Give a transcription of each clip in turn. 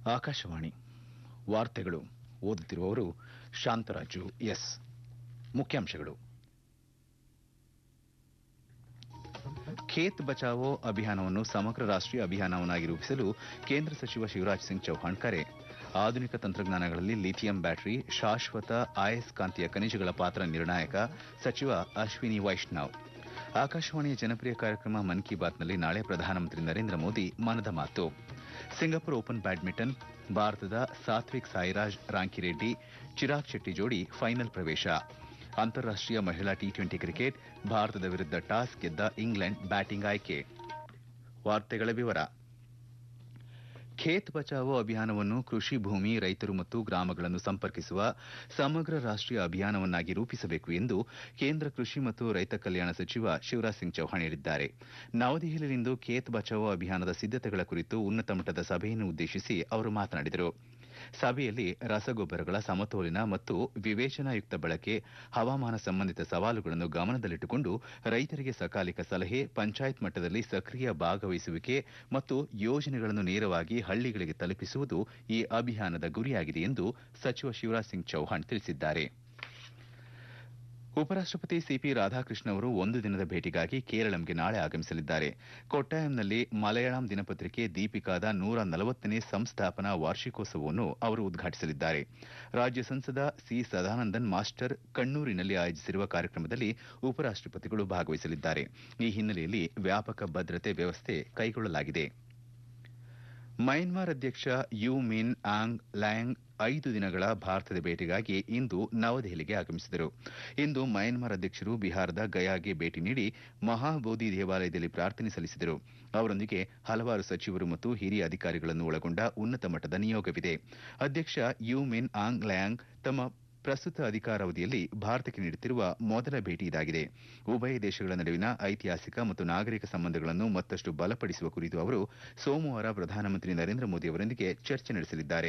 ಆಕಾಶವಾಣಿ ವಾರ್ತೆಗಳು ಓದುತ್ತಿರುವವರು ಶಾಂತರಾಜು ಎಸ್ ಮುಖ್ಯಾಂಶಗಳು ಖೇತ್ ಬಚಾವೋ ಅಭಿಯಾನವನ್ನು ಸಮಗ್ರ ರಾಷ್ಟೀಯ ಅಭಿಯಾನವನ್ನಾಗಿ ರೂಪಿಸಲು ಕೇಂದ್ರ ಸಚಿವ ಶಿವರಾಜ್ ಸಿಂಗ್ ಚೌಹಾಣ್ ಕರೆ ಆಧುನಿಕ ತಂತ್ರಜ್ಞಾನಗಳಲ್ಲಿ ಲಿಥಿಯಂ ಬ್ಯಾಟರಿ ಶಾಶ್ವತ ಅಯಸ್ಕಾಂತೀಯ ಖನಿಜಗಳ ಪಾತ್ರ ನಿರ್ಣಾಯಕ ಸಚಿವ ಅಶ್ವಿನಿ ವೈಷ್ಣವ್ ಆಕಾಶವಾಣಿಯ ಜನಪ್ರಿಯ ಕಾರ್ಯಕ್ರಮ ಮನ್ ಕಿ ಬಾತ್ನಲ್ಲಿ ನಾಳೆ ಪ್ರಧಾನಮಂತ್ರಿ ನರೇಂದ್ರ ಮೋದಿ ಮನದ ಮಾತು ಸಿಂಗಾಪುರ್ ಓಪನ್ ಬ್ಯಾಡ್ಮಿಂಟನ್ ಭಾರತದ ಸಾತ್ವಿಕ್ ಸಾಯಿರಾಜ್ ರಾಂಕಿರೆಡ್ಡಿ ಚಿರಾಗ್ ಶೆಟ್ಟಿ ಜೋಡಿ ಫೈನಲ್ ಪ್ರವೇಶ ಅಂತಾರಾಷ್ಟೀಯ ಮಹಿಳಾ ಟಿ ಟ್ವೆಂಟಿ ಕ್ರಿಕೆಟ್ ಭಾರತದ ವಿರುದ್ಧ ಟಾಸ್ ಗೆದ್ದ ಇಂಗ್ಲೆಂಡ್ ಬ್ಯಾಟಿಂಗ್ ಆಯ್ಕೆ ವಾರ್ತೆಗಳ ವಿವರ ಖೇತ್ ಬಚಾವೋ ಅಭಿಯಾನವನ್ನು ಕೃಷಿ ಭೂಮಿ ರೈತರು ಮತ್ತು ಗ್ರಾಮಗಳನ್ನು ಸಂಪರ್ಕಿಸುವ ಸಮಗ್ರ ರಾಷ್ಟೀಯ ಅಭಿಯಾನವನ್ನಾಗಿ ರೂಪಿಸಬೇಕು ಎಂದು ಕೇಂದ್ರ ಕೃಷಿ ಮತ್ತು ರೈತ ಕಲ್ಯಾಣ ಸಚಿವ ಶಿವರಾಜ್ ಸಿಂಗ್ ಚೌಹಾಣ್ ಹೇಳಿದ್ದಾರೆ ನವದೆಹಲಿಯಲ್ಲಿಂದು ಖೇತ್ ಬಚಾವೋ ಅಭಿಯಾನದ ಸಿದ್ದತೆಗಳ ಕುರಿತು ಉನ್ನತ ಮಟ್ಟದ ಸಭೆಯನ್ನು ಉದ್ದೇಶಿಸಿ ಅವರು ಮಾತನಾಡಿದರು ಸಭೆಯಲ್ಲಿ ರಸಗೊಬ್ಬರಗಳ ಸಮತೋಲಿನ ಮತ್ತು ವಿವೇಚನಾಯುಕ್ತ ಬಳಕೆ ಹವಾಮಾನ ಸಂಬಂಧಿತ ಸವಾಲುಗಳನ್ನು ಗಮನದಲ್ಲಿಟ್ಟುಕೊಂಡು ರೈತರಿಗೆ ಸಕಾಲಿಕ ಸಲಹೆ ಪಂಚಾಯತ್ ಮಟ್ಟದಲ್ಲಿ ಸಕ್ರಿಯ ಭಾಗವಹಿಸುವಿಕೆ ಮತ್ತು ಯೋಜನೆಗಳನ್ನು ನೇರವಾಗಿ ಹಳ್ಳಿಗಳಿಗೆ ತಲುಪಿಸುವುದು ಈ ಅಭಿಯಾನದ ಗುರಿಯಾಗಿದೆ ಎಂದು ಸಚಿವ ಶಿವರಾಜ್ ಸಿಂಗ್ ಚೌಹಾಣ್ ತಿಳಿಸಿದ್ದಾರೆ ಉಪರಾಷ್ಟಪತಿ ಸಿಪಿ ರಾಧಾಕೃಷ್ಣ ಅವರು ಒಂದು ದಿನದ ಭೇಟಿಗಾಗಿ ಕೇರಳಂಗೆ ನಾಳೆ ಆಗಮಿಸಲಿದ್ದಾರೆ ಕೊಟ್ಟಾಯಂನಲ್ಲಿ ಮಲಯಾಳಂ ದಿನಪತ್ರಿಕೆ ದೀಪಿಕಾದ ನೂರ ನಲವತ್ತನೇ ಸಂಸ್ಥಾಪನಾ ವಾರ್ಷಿಕೋತ್ಸವವನ್ನು ಅವರು ಉದ್ಘಾಟಿಸಲಿದ್ದಾರೆ ರಾಜ್ಯ ಸಂಸದ ಸಿ ಸದಾನಂದನ್ ಮಾಸ್ಟರ್ ಕಣ್ಣೂರಿನಲ್ಲಿ ಆಯೋಜಿಸಿರುವ ಕಾರ್ಯಕ್ರಮದಲ್ಲಿ ಉಪರಾಷ್ಟಪತಿಗಳು ಭಾಗವಹಿಸಲಿದ್ದಾರೆ ಈ ಹಿನ್ನೆಲೆಯಲ್ಲಿ ವ್ಯಾಪಕ ಭದ್ರತೆ ವ್ಯವಸ್ಥೆ ಕೈಗೊಳ್ಳಲಾಗಿದೆ ಮಯನ್ಮಾರ್ ಅಧ್ಯಕ್ಷ ಯು ಮಿನ್ ಆಂಗ್ ಲ್ಯಾಂಗ್ ಐದು ದಿನಗಳ ಭಾರತದ ಭೇಟಿಗಾಗಿ ಇಂದು ನವದೆಹಲಿಗೆ ಆಗಮಿಸಿದರು ಇಂದು ಮಯನ್ಮಾರ್ ಅಧ್ಯಕ್ಷರು ಬಿಹಾರದ ಗಯಾಗೆ ಭೇಟಿ ನೀಡಿ ಮಹಾಬೋಧಿ ದೇವಾಲಯದಲ್ಲಿ ಪ್ರಾರ್ಥನೆ ಸಲ್ಲಿಸಿದರು ಅವರೊಂದಿಗೆ ಹಲವಾರು ಸಚಿವರು ಮತ್ತು ಹಿರಿಯ ಅಧಿಕಾರಿಗಳನ್ನು ಒಳಗೊಂಡ ಉನ್ನತ ಮಟ್ಟದ ನಿಯೋಗವಿದೆ ಅಧ್ಯಕ್ಷ ಯು ಮಿನ್ ಆಂಗ್ ಲ್ಯಾಂಗ್ ತಮ್ಮ ಪ್ರಸ್ತುತ ಅಧಿಕಾರಾವಧಿಯಲ್ಲಿ ಭಾರತಕ್ಕೆ ನೀಡುತ್ತಿರುವ ಮೊದಲ ಭೇಟಿ ಇದಾಗಿದೆ ಉಭಯ ದೇಶಗಳ ನಡುವಿನ ಐತಿಹಾಸಿಕ ಮತ್ತು ನಾಗರಿಕ ಸಂಬಂಧಗಳನ್ನು ಮತ್ತಷ್ಟು ಬಲಪಡಿಸುವ ಕುರಿತು ಅವರು ಸೋಮವಾರ ಪ್ರಧಾನಮಂತ್ರಿ ನರೇಂದ್ರ ಮೋದಿ ಅವರೊಂದಿಗೆ ಚರ್ಚೆ ನಡೆಸಲಿದ್ದಾರೆ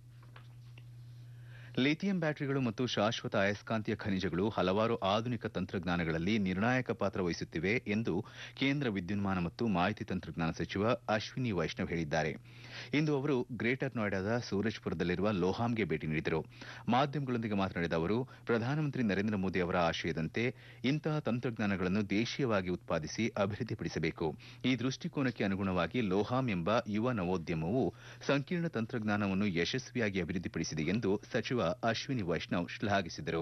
ಲಿಥಿಯಂ ಬ್ಯಾಟರಿಗಳು ಮತ್ತು ಶಾಶ್ವತ ಅಯಸ್ಕಾಂತೀಯ ಖನಿಜಗಳು ಹಲವಾರು ಆಧುನಿಕ ತಂತ್ರಜ್ಞಾನಗಳಲ್ಲಿ ನಿರ್ಣಾಯಕ ಪಾತ್ರ ವಹಿಸುತ್ತಿವೆ ಎಂದು ಕೇಂದ್ರ ವಿದ್ಯುನ್ಮಾನ ಮತ್ತು ಮಾಹಿತಿ ತಂತ್ರಜ್ಞಾನ ಸಚಿವ ಅಶ್ವಿನಿ ವೈಷ್ಣವ್ ಹೇಳಿದ್ದಾರೆ ಇಂದು ಅವರು ಗ್ರೇಟರ್ ನೋಯ್ಡಾದ ಸೂರಜ್ಪುರದಲ್ಲಿರುವ ಲೋಹಾಮ್ಗೆ ಭೇಟಿ ನೀಡಿದರು ಮಾಧ್ಯಮಗಳೊಂದಿಗೆ ಮಾತನಾಡಿದ ಅವರು ಪ್ರಧಾನಮಂತ್ರಿ ನರೇಂದ್ರ ಮೋದಿ ಅವರ ಆಶಯದಂತೆ ಇಂತಹ ತಂತ್ರಜ್ಞಾನಗಳನ್ನು ದೇಶೀಯವಾಗಿ ಉತ್ಪಾದಿಸಿ ಅಭಿವೃದ್ಧಿಪಡಿಸಬೇಕು ಈ ದೃಷ್ಟಿಕೋನಕ್ಕೆ ಅನುಗುಣವಾಗಿ ಲೋಹಾಮ್ ಎಂಬ ಯುವ ನವೋದ್ಯಮವು ಸಂಕೀರ್ಣ ತಂತ್ರಜ್ಞಾನವನ್ನು ಯಶಸ್ವಿಯಾಗಿ ಅಭಿವೃದ್ಧಿಪಡಿಸಿದೆ ಎಂದು ಸಚಿವ ಅಶ್ವಿನಿ ವೈಷ್ಣವ್ ಶ್ಲಾಘಿಸಿದರು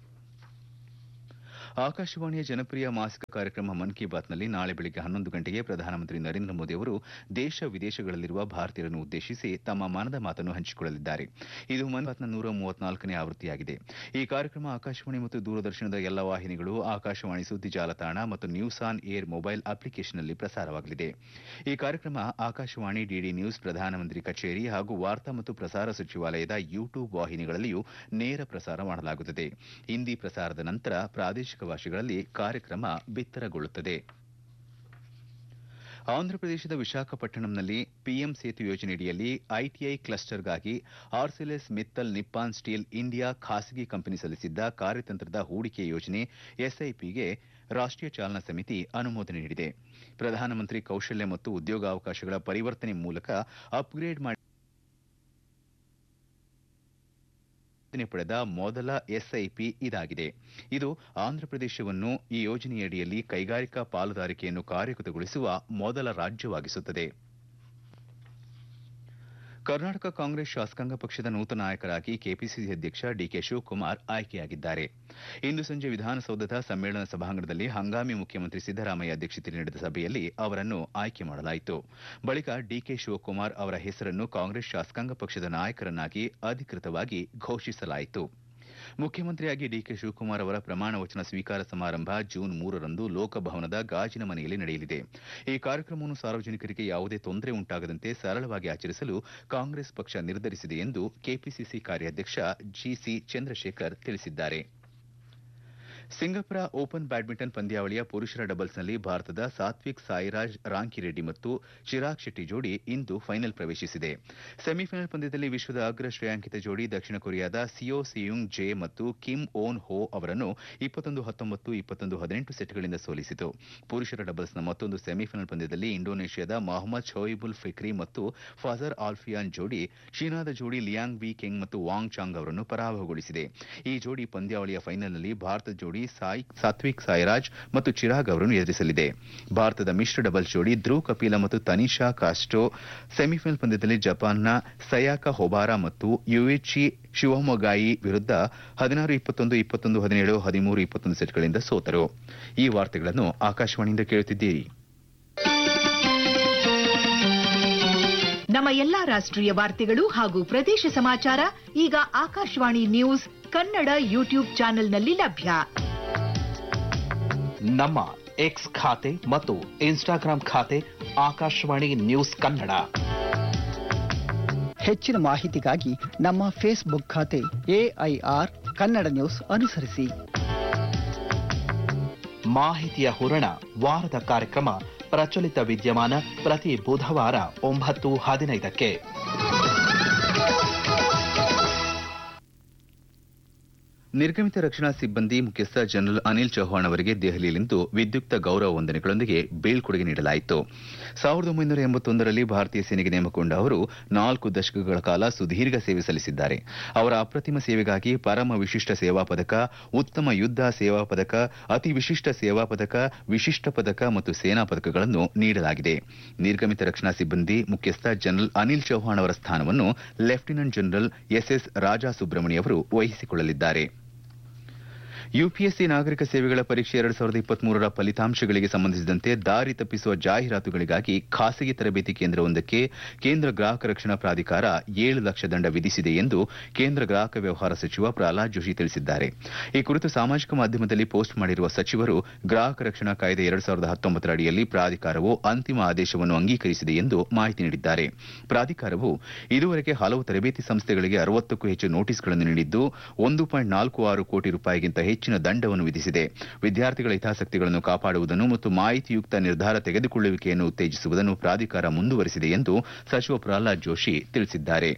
ಆಕಾಶವಾಣಿಯ ಜನಪ್ರಿಯ ಮಾಸಿಕ ಕಾರ್ಯಕ್ರಮ ಮನ್ ಕಿ ಬಾತ್ನಲ್ಲಿ ನಾಳೆ ಬೆಳಗ್ಗೆ ಹನ್ನೊಂದು ಗಂಟೆಗೆ ಪ್ರಧಾನಮಂತ್ರಿ ನರೇಂದ್ರ ಮೋದಿ ಅವರು ದೇಶ ವಿದೇಶಗಳಲ್ಲಿರುವ ಭಾರತೀಯರನ್ನು ಉದ್ದೇಶಿಸಿ ತಮ್ಮ ಮನದ ಮಾತನ್ನು ಹಂಚಿಕೊಳ್ಳಲಿದ್ದಾರೆ ಇದು ಮನ್ ಕಿ ಬಾತ್ನ ನೂರ ಮೂವತ್ನಾಲ್ಕನೇ ಆವೃತ್ತಿಯಾಗಿದೆ ಈ ಕಾರ್ಯಕ್ರಮ ಆಕಾಶವಾಣಿ ಮತ್ತು ದೂರದರ್ಶನದ ಎಲ್ಲ ವಾಹಿನಿಗಳು ಆಕಾಶವಾಣಿ ಸುದ್ದಿ ಜಾಲತಾಣ ಮತ್ತು ನ್ಯೂಸ್ ಆನ್ ಏರ್ ಮೊಬೈಲ್ ಅಪ್ಲಿಕೇಶನ್ನಲ್ಲಿ ಪ್ರಸಾರವಾಗಲಿದೆ ಈ ಕಾರ್ಯಕ್ರಮ ಆಕಾಶವಾಣಿ ಡಿಡಿ ನ್ಯೂಸ್ ಪ್ರಧಾನಮಂತ್ರಿ ಕಚೇರಿ ಹಾಗೂ ವಾರ್ತಾ ಮತ್ತು ಪ್ರಸಾರ ಸಚಿವಾಲಯದ ಯೂಟ್ಯೂಬ್ ವಾಹಿನಿಗಳಲ್ಲಿಯೂ ನೇರ ಪ್ರಸಾರ ಮಾಡಲಾಗುತ್ತದೆ ಹಿಂದಿ ಪ್ರಸಾರದ ನಂತರ ಪ್ರಾದೇಶಿಕ ಭಾಷೆಗಳಲ್ಲಿ ಕಾರ್ಯಕ್ರಮ ಬಿತ್ತರಗೊಳ್ಳುತ್ತದೆ ಆಂಧ್ರಪ್ರದೇಶದ ವಿಶಾಖಪಟ್ಟಣಂನಲ್ಲಿ ಪಿಎಂ ಸೇತು ಯೋಜನೆಯಡಿಯಲ್ಲಿ ಐಟಿಐ ಕ್ಲಸ್ಟರ್ಗಾಗಿ Arcelor Mittal Nippon Steel India ಖಾಸಗಿ ಕಂಪನಿ ಸಲ್ಲಿಸಿದ್ದ ಕಾರ್ಯತಂತ್ರದ ಹೂಡಿಕೆ ಯೋಜನೆ ಎಸ್ಐಪಿಗೆ ರಾಷ್ಟೀಯ ಚಾಲನಾ ಸಮಿತಿ ಅನುಮೋದನೆ ನೀಡಿದೆ ಪ್ರಧಾನಮಂತ್ರಿ ಕೌಶಲ್ಯ ಮತ್ತು ಉದ್ಯೋಗಾವಕಾಶಗಳ ಪರಿವರ್ತನೆ ಮೂಲಕ ಅಪ್ಗ್ರೇಡ್ ಮಾಡಿ ಪಡೆದ ಮೊದಲ ಎಸ್ಐಪಿ ಇದಾಗಿದೆ ಇದು ಆಂಧ್ರಪ್ರದೇಶವನ್ನು ಈ ಯೋಜನೆಯಡಿಯಲ್ಲಿ ಕೈಗಾರಿಕಾ ಪಾಲುದಾರಿಕೆಯನ್ನು ಕಾರ್ಯಗತಗೊಳಿಸುವ ಮೊದಲ ರಾಜ್ಯವಾಗಿಸುತ್ತದೆ ಕರ್ನಾಟಕ ಕಾಂಗ್ರೆಸ್ ಶಾಸಕಾಂಗ ಪಕ್ಷದ ನೂತನ ನಾಯಕರಾಗಿ ಕೆಪಿಸಿಸಿ ಅಧ್ಯಕ್ಷ ಡಿಕೆ ಶಿವಕುಮಾರ್ ಆಯ್ಕೆಯಾಗಿದ್ದಾರೆ ಇಂದು ಸಂಜೆ ವಿಧಾನಸೌಧದ ಸಮ್ಮೇಳನ ಸಭಾಂಗಣದಲ್ಲಿ ಹಂಗಾಮಿ ಮುಖ್ಯಮಂತ್ರಿ ಸಿದ್ದರಾಮಯ್ಯ ಅಧ್ಯಕ್ಷತೆಯಲ್ಲಿ ನಡೆದ ಸಭೆಯಲ್ಲಿ ಅವರನ್ನು ಆಯ್ಕೆ ಮಾಡಲಾಯಿತು ಬಳಿಕ ಡಿಕೆ ಶಿವಕುಮಾರ್ ಅವರ ಹೆಸರನ್ನು ಕಾಂಗ್ರೆಸ್ ಶಾಸಕಾಂಗ ಪಕ್ಷದ ನಾಯಕರನ್ನಾಗಿ ಅಧಿಕೃತವಾಗಿ ಘೋಷಿಸಲಾಯಿತು ಮುಖ್ಯಮಂತ್ರಿಯಾಗಿ ಡಿಕೆ ಶಿವಕುಮಾರ್ ಅವರ ಪ್ರಮಾಣ ವಚನ ಸ್ವೀಕಾರ ಸಮಾರಂಭ ಜೂನ್ ಮೂರರಂದು ಲೋಕಭವನದ ಗಾಜಿನ ಮನೆಯಲ್ಲಿ ನಡೆಯಲಿದೆ ಈ ಕಾರ್ಯಕ್ರಮವನ್ನು ಸಾರ್ವಜನಿಕರಿಗೆ ಯಾವುದೇ ತೊಂದರೆ ಉಂಟಾಗದಂತೆ ಸರಳವಾಗಿ ಆಚರಿಸಲು ಕಾಂಗ್ರೆಸ್ ಪಕ್ಷ ನಿರ್ಧರಿಸಿದೆ ಎಂದು ಕೆಪಿಸಿಸಿ ಕಾರ್ಯಾಧ್ಯಕ್ಷ ಜಿಸಿ ಚಂದ್ರಶೇಖರ್ ತಿಳಿಸಿದ್ದಾರೆ ಸಿಂಗಪುರ ಓಪನ್ ಬ್ಯಾಡ್ಮಿಂಟನ್ ಪಂದ್ಯಾವಳಿಯ ಪುರುಷರ ಡಬಲ್ಸ್ನಲ್ಲಿ ಭಾರತದ ಸಾತ್ವಿಕ್ ಸಾಯಿರಾಜ್ ರಾಂಕಿರೆಡ್ಡಿ ಮತ್ತು ಚಿರಾಗ್ ಶೆಟ್ಟಿ ಜೋಡಿ ಇಂದು ಫೈನಲ್ ಪ್ರವೇಶಿಸಿದೆ ಸೆಮಿಫೈನಲ್ ಪಂದ್ಯದಲ್ಲಿ ವಿಶ್ವದ ಅಗ್ರ ಶ್ರೇಯಾಂಕಿತ ಜೋಡಿ ದಕ್ಷಿಣ ಕೊರಿಯಾದ ಸಿಯೋ ಸಿಯುಂಗ್ ಜೆ ಮತ್ತು ಕಿಮ್ ಓನ್ ಹೋ ಅವರನ್ನು ಇಪ್ಪತ್ತೊಂದು ಹತ್ತೊಂಬತ್ತು ಇಪ್ಪತ್ತೊಂದು ಹದಿನೆಂಟು ಸೆಟ್ಗಳಿಂದ ಸೋಲಿಸಿತು ಪುರುಷರ ಡಬಲ್ಸ್ನ ಮತ್ತೊಂದು ಸೆಮಿಫೈನಲ್ ಪಂದ್ಯದಲ್ಲಿ ಇಂಡೋನೇಷ್ಯಾದ ಮೊಹಮ್ಮದ್ ಶೋಯಿಬುಲ್ ಫಿಕ್ರಿ ಮತ್ತು ಫಜರ್ ಆಲ್ಫಿಯಾನ್ ಜೋಡಿ ಚೀನಾದ ಜೋಡಿ ಲಿಯಾಂಗ್ ವಿ ಕೆಂಗ್ ಮತ್ತು ವಾಂಗ್ ಚಾಂಗ್ ಅವರನ್ನು ಪರಾಭವಗೊಳಿಸಿದೆ ಈ ಜೋಡಿ ಪಂದ್ಯಾವಳಿಯ ಫೈನಲ್ನಲ್ಲಿ ಭಾರತದ ಜೋಡಿ ಸಾಯ್ ಸಾತ್ವಿಕ್ ಸಾಯಿರಾಜ್ ಮತ್ತು ಚಿರಾಗ್ ಅವರನ್ನು ಎದುರಿಸಲಿದೆ ಭಾರತದ ಮಿಶ್ರ ಡಬಲ್ಸ್ ಜೋಡಿ ಧ್ರುವ್ ಕಪಿಲ ಮತ್ತು ತನಿಷಾ ಕಾಸ್ಟೋ ಸೆಮಿಫೈನಲ್ ಪಂದ್ಯದಲ್ಲಿ ಜಪಾನ್ನ ಸಯಾಕ ಹೊಬಾರಾ ಮತ್ತು ಯುಯಿಚಿ ಶಿವಮೊಗಾಯಿ ವಿರುದ್ಧ ಹದಿನಾರು ಇಪ್ಪತ್ತೊಂದು ಇಪ್ಪತ್ತೊಂದು ಹದಿನೇಳು ಹದಿಮೂರು ಇಪ್ಪತ್ತೊಂದು ಸೆಟ್ಗಳಿಂದ ಸೋತರು ಈ ವಾರ್ತೆಗಳನ್ನು ಆಕಾಶವಾಣಿಯಿಂದ ಕೇಳುತ್ತಿದ್ದೀರಿ ನಮ್ಮ ಎಲ್ಲಾ ರಾಷ್ಟ್ರೀಯ ವಾರ್ತೆಗಳು ಹಾಗೂ ಪ್ರದೇಶ ಸಮಾಚಾರ ಈಗ ಆಕಾಶವಾಣಿ ನ್ಯೂಸ್ ಕನ್ನಡ ಯೂಟ್ಯೂಬ್ ಚಾನೆಲ್ನಲ್ಲಿ ಲಭ್ಯ ನಮ್ಮ ಎಕ್ಸ್ ಖಾತೆ ಮತ್ತು ಇನ್ಸ್ಟಾಗ್ರಾಂ ಖಾತೆ ಆಕಾಶವಾಣಿ ನ್ಯೂಸ್ ಕನ್ನಡ ಹೆಚ್ಚಿನ ಮಾಹಿತಿಗಾಗಿ ನಮ್ಮ ಫೇಸ್ಬುಕ್ ಖಾತೆ ಎಐಆರ್ ಕನ್ನಡ ನ್ಯೂಸ್ ಅನುಸರಿಸಿ ಮಾಹಿತಿಯ ಹೂರಣ ವಾರದ ಕಾರ್ಯಕ್ರಮ ಪ್ರಚಲಿತ ವಿದ್ಯಮಾನ ಪ್ರತಿ ಬುಧವಾರ ಒಂಬತ್ತು ಹದಿನೈದಕ್ಕೆ ನಿರ್ಗಮಿತ ರಕ್ಷಣಾ ಸಿಬ್ಬಂದಿ ಮುಖ್ಯಸ್ಥ ಜನರಲ್ ಅನಿಲ್ ಚೌಹಾಣ್ ಅವರಿಗೆ ದೆಹಲಿಯಲ್ಲಿಂದು ವಿದ್ಯುಕ್ತ ಗೌರವ ವಂದನೆಗಳೊಂದಿಗೆ ಬೀಳ್ಕೊಡುಗೆ ನೀಡಲಾಯಿತು ಸಾವಿರದ ಒಂಬೈನೂರ ಎಂಬತ್ತೊಂದರಲ್ಲಿ ಭಾರತೀಯ ಸೇನೆಗೆ ನೇಮಕಗೊಂಡ ಅವರು ನಾಲ್ಕು ದಶಕಗಳ ಕಾಲ ಸುದೀರ್ಘ ಸೇವೆ ಸಲ್ಲಿಸಿದ್ದಾರೆ ಅವರ ಅಪ್ರತಿಮ ಸೇವೆಗಾಗಿ ಪರಮ ವಿಶಿಷ್ಟ ಸೇವಾ ಪದಕ ಉತ್ತಮ ಯುದ್ಧ ಸೇವಾ ಪದಕ ಅತಿ ವಿಶಿಷ್ಟ ಸೇವಾ ಪದಕ ವಿಶಿಷ್ಟ ಪದಕ ಮತ್ತು ಸೇನಾ ಪದಕಗಳನ್ನು ನೀಡಲಾಗಿದೆ ನಿರ್ಗಮಿತ ರಕ್ಷಣಾ ಸಿಬ್ಬಂದಿ ಮುಖ್ಯಸ್ಥ ಜನರಲ್ ಅನಿಲ್ ಚೌಹಾಣ್ ಅವರ ಸ್ಥಾನವನ್ನು lieutenant general SS Raja Subramani ಅವರು ವಹಿಸಿಕೊಳ್ಳಲಿದ್ದಾರೆ ಯುಪಿಎಸ್ಸಿ ನಾಗರಿಕ ಸೇವೆಗಳ ಪರೀಕ್ಷೆ ಎರಡು ಸಾವಿರದ ಇಪ್ಪತ್ಮೂರರ ಫಲಿತಾಂಶಗಳಿಗೆ ಸಂಬಂಧಿಸಿದಂತೆ ದಾರಿ ತಪ್ಪಿಸುವ ಜಾಹೀರಾತುಗಳಿಗಾಗಿ ಖಾಸಗಿ ತರಬೇತಿ ಕೇಂದ್ರವೊಂದಕ್ಕೆ ಕೇಂದ್ರ ಗ್ರಾಹಕ ರಕ್ಷಣಾ ಪ್ರಾಧಿಕಾರ ಏಳು ಲಕ್ಷ ದಂಡ ವಿಧಿಸಿದೆ ಎಂದು ಕೇಂದ್ರ ಗ್ರಾಹಕ ವ್ಯವಹಾರ ಸಚಿವ ಪ್ರಹ್ಲಾದ್ ಜೋಶಿ ತಿಳಿಸಿದ್ದಾರೆ ಈ ಕುರಿತು ಸಾಮಾಜಿಕ ಮಾಧ್ಯಮದಲ್ಲಿ ಪೋಸ್ಟ್ ಮಾಡಿರುವ ಸಚಿವರು ಗ್ರಾಹಕ ರಕ್ಷಣಾ ಕಾಯ್ದೆ ಎರಡು ಸಾವಿರದ ಹತ್ತೊಂಬತ್ತರ ಅಡಿಯಲ್ಲಿ ಪ್ರಾಧಿಕಾರವು ಅಂತಿಮ ಆದೇಶವನ್ನು ಅಂಗೀಕರಿಸಿದೆ ಎಂದು ಮಾಹಿತಿ ನೀಡಿದ್ದಾರೆ ಪ್ರಾಧಿಕಾರವು ಇದುವರೆಗೆ ಹಲವು ತರಬೇತಿ ಸಂಸ್ಥೆಗಳಿಗೆ ಅರವತ್ತಕ್ಕೂ ಹೆಚ್ಚು ನೋಟಿಸ್ಗಳನ್ನು ನೀಡಿದ್ದು ಒಂದು ಪಾಯಿಂಟ್ ನಾಲ್ಕು ಆರು ಕೋಟಿ ರೂಪಾಯಿಗಿಂತ ಹೆಚ್ಚಿನ ದಂಡವನ್ನು ವಿಧಿಸಿದೆ ವಿದ್ಯಾರ್ಥಿಗಳ ಹಿತಾಸಕ್ತಿಗಳನ್ನು ಕಾಪಾಡುವುದನ್ನು ಮತ್ತು ಮಾಹಿತಿಯುಕ್ತ ನಿರ್ಧಾರ ತೆಗೆದುಕೊಳ್ಳುವಿಕೆಯನ್ನು ಉತ್ತೇಜಿಸುವುದನ್ನು ಪ್ರಾಧಿಕಾರ ಮುಂದುವರೆಸಿದೆ ಎಂದು ಸಚಿವ ಪ್ರಹ್ಲಾದ್ ಜೋಶಿ ತಿಳಿಸಿದ್ದಾರೆ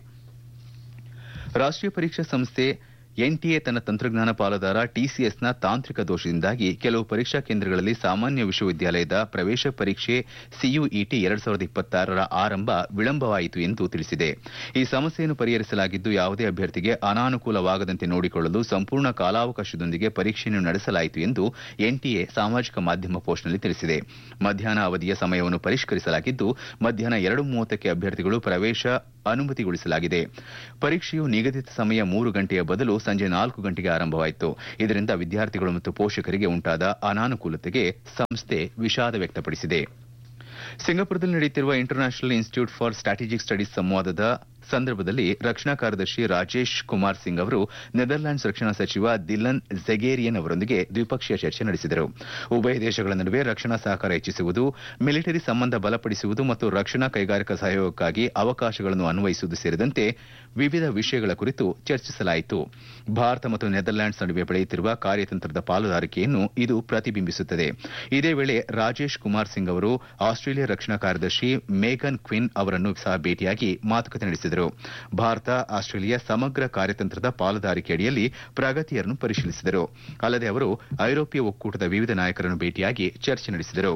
ರಾಷ್ಟೀಯ ಪರೀಕ್ಷಾ ಸಂಸ್ಥೆ ಎನ್ಟಿಎ ತನ್ನ ತಂತ್ರಜ್ಞಾನ ಪಾಲುದಾರ ಟಿಸಿಎಸ್ನ ತಾಂತ್ರಿಕ ದೋಷದಿಂದಾಗಿ ಕೆಲವು ಪರೀಕ್ಷಾ ಕೇಂದ್ರಗಳಲ್ಲಿ ಸಾಮಾನ್ಯ ವಿಶ್ವವಿದ್ಯಾಲಯದ ಪ್ರವೇಶ ಪರೀಕ್ಷೆ ಸಿಯುಇಟಿ ಎರಡ್ ಸಾವಿರದ ಇಪ್ಪತ್ತಾರರ ಆರಂಭ ವಿಳಂಬವಾಯಿತು ಎಂದು ತಿಳಿಸಿದೆ ಈ ಸಮಸ್ಯೆಯನ್ನು ಪರಿಹರಿಸಲಾಗಿದ್ದು ಯಾವುದೇ ಅಭ್ಯರ್ಥಿಗೆ ಅನಾನುಕೂಲವಾಗದಂತೆ ನೋಡಿಕೊಳ್ಳಲು ಸಂಪೂರ್ಣ ಕಾಲಾವಕಾಶದೊಂದಿಗೆ ಪರೀಕ್ಷೆಯನ್ನು ನಡೆಸಲಾಯಿತು ಎಂದು ಎನ್ಟಿಎ ಸಾಮಾಜಿಕ ಮಾಧ್ಯಮ ಪೋಸ್ಟ್ನಲ್ಲಿ ತಿಳಿಸಿದೆ ಮಧ್ಯಾಹ್ನ ಅವಧಿಯ ಸಮಯವನ್ನು ಪರಿಷ್ಕರಿಸಲಾಗಿದ್ದು ಮಧ್ಯಾಹ್ನ ಎರಡು ಮೂವತ್ತಕ್ಕೆ ಅಭ್ಯರ್ಥಿಗಳು ಪ್ರವೇಶ ಅನುಮತಿಗೊಳಿಸಲಾಗಿದೆ ಪರೀಕ್ಷೆಯು ನಿಗದಿತ ಸಮಯ ಮೂರು ಗಂಟೆಯ ಬದಲು ಸಂಜೆ ನಾಲ್ಕು ಗಂಟೆಗೆ ಆರಂಭವಾಯಿತು ಇದರಿಂದ ವಿದ್ಯಾರ್ಥಿಗಳು ಮತ್ತು ಪೋಷಕರಿಗೆ ಉಂಟಾದ ಅನಾನುಕೂಲತೆಗೆ ಸಂಸ್ಥೆ ವಿಷಾದ ವ್ಯಕ್ತಪಡಿಸಿದೆ ಸಿಂಗಾಪುರದಲ್ಲಿ ನಡೆಯುತ್ತಿರುವ international institute for strategic studies ಸಂವಾದದ ಸಂದರ್ಭದಲ್ಲಿ ರಕ್ಷಣಾ ಕಾರ್ಯದರ್ಶಿ ರಾಜೇಶ್ ಕುಮಾರ್ ಸಿಂಗ್ ಅವರು ನೆದರ್ಲ್ಯಾಂಡ್ಸ್ ರಕ್ಷಣಾ ಸಚಿವ ದಿಲನ್ ಝೆಗೇರಿಯನ್ ಅವರೊಂದಿಗೆ ದ್ವಿಪಕ್ಷೀಯ ಚರ್ಚೆ ನಡೆಸಿದರು ಉಭಯ ದೇಶಗಳ ನಡುವೆ ರಕ್ಷಣಾ ಸಹಕಾರ ಹೆಚ್ಚಿಸುವುದು ಮಿಲಿಟರಿ ಸಂಬಂಧ ಬಲಪಡಿಸುವುದು ಮತ್ತು ರಕ್ಷಣಾ ಕೈಗಾರಿಕಾ ಸಹಯೋಗಕ್ಕಾಗಿ ಅವಕಾಶಗಳನ್ನು ಅನ್ವಯಿಸುವುದು ಸೇರಿದಂತೆ ವಿವಿಧ ವಿಷಯಗಳ ಕುರಿತು ಚರ್ಚಿಸಲಾಯಿತು ಭಾರತ ಮತ್ತು ನೆದರ್ಲ್ಯಾಂಡ್ಸ್ ನಡುವೆ ಬೆಳೆಯುತ್ತಿರುವ ಕಾರ್ಯತಂತ್ರದ ಪಾಲುದಾರಿಕೆಯನ್ನು ಇದು ಪ್ರತಿಬಿಂಬಿಸುತ್ತದೆ ಇದೇ ವೇಳೆ ರಾಜೇಶ್ ಕುಮಾರ್ ಸಿಂಗ್ ಅವರು ಆಸ್ಟ್ರೇಲಿಯಾ ರಕ್ಷಣಾ ಕಾರ್ಯದರ್ಶಿ ಮೇಗನ್ ಕ್ವಿನ್ ಅವರನ್ನು ಸಹ ಭೇಟಿಯಾಗಿ ಮಾತುಕತೆ ನಡೆಸಿದರು ಭಾರತ ಆಸ್ಟ್ರೇಲಿಯಾ ಸಮಗ್ರ ಕಾರ್ಯತಂತ್ರದ ಪಾಲುದಾರಿಕೆ ಅಡಿಯಲ್ಲಿ ಪ್ರಗತಿಯನ್ನು ಪರಿಶೀಲಿಸಿದರು ಅಲ್ಲದೆ ಅವರು ಐರೋಪ್ಯ ಒಕ್ಕೂಟದ ವಿವಿಧ ನಾಯಕರನ್ನು ಭೇಟಿಯಾಗಿ ಚರ್ಚೆ ನಡೆಸಿದರು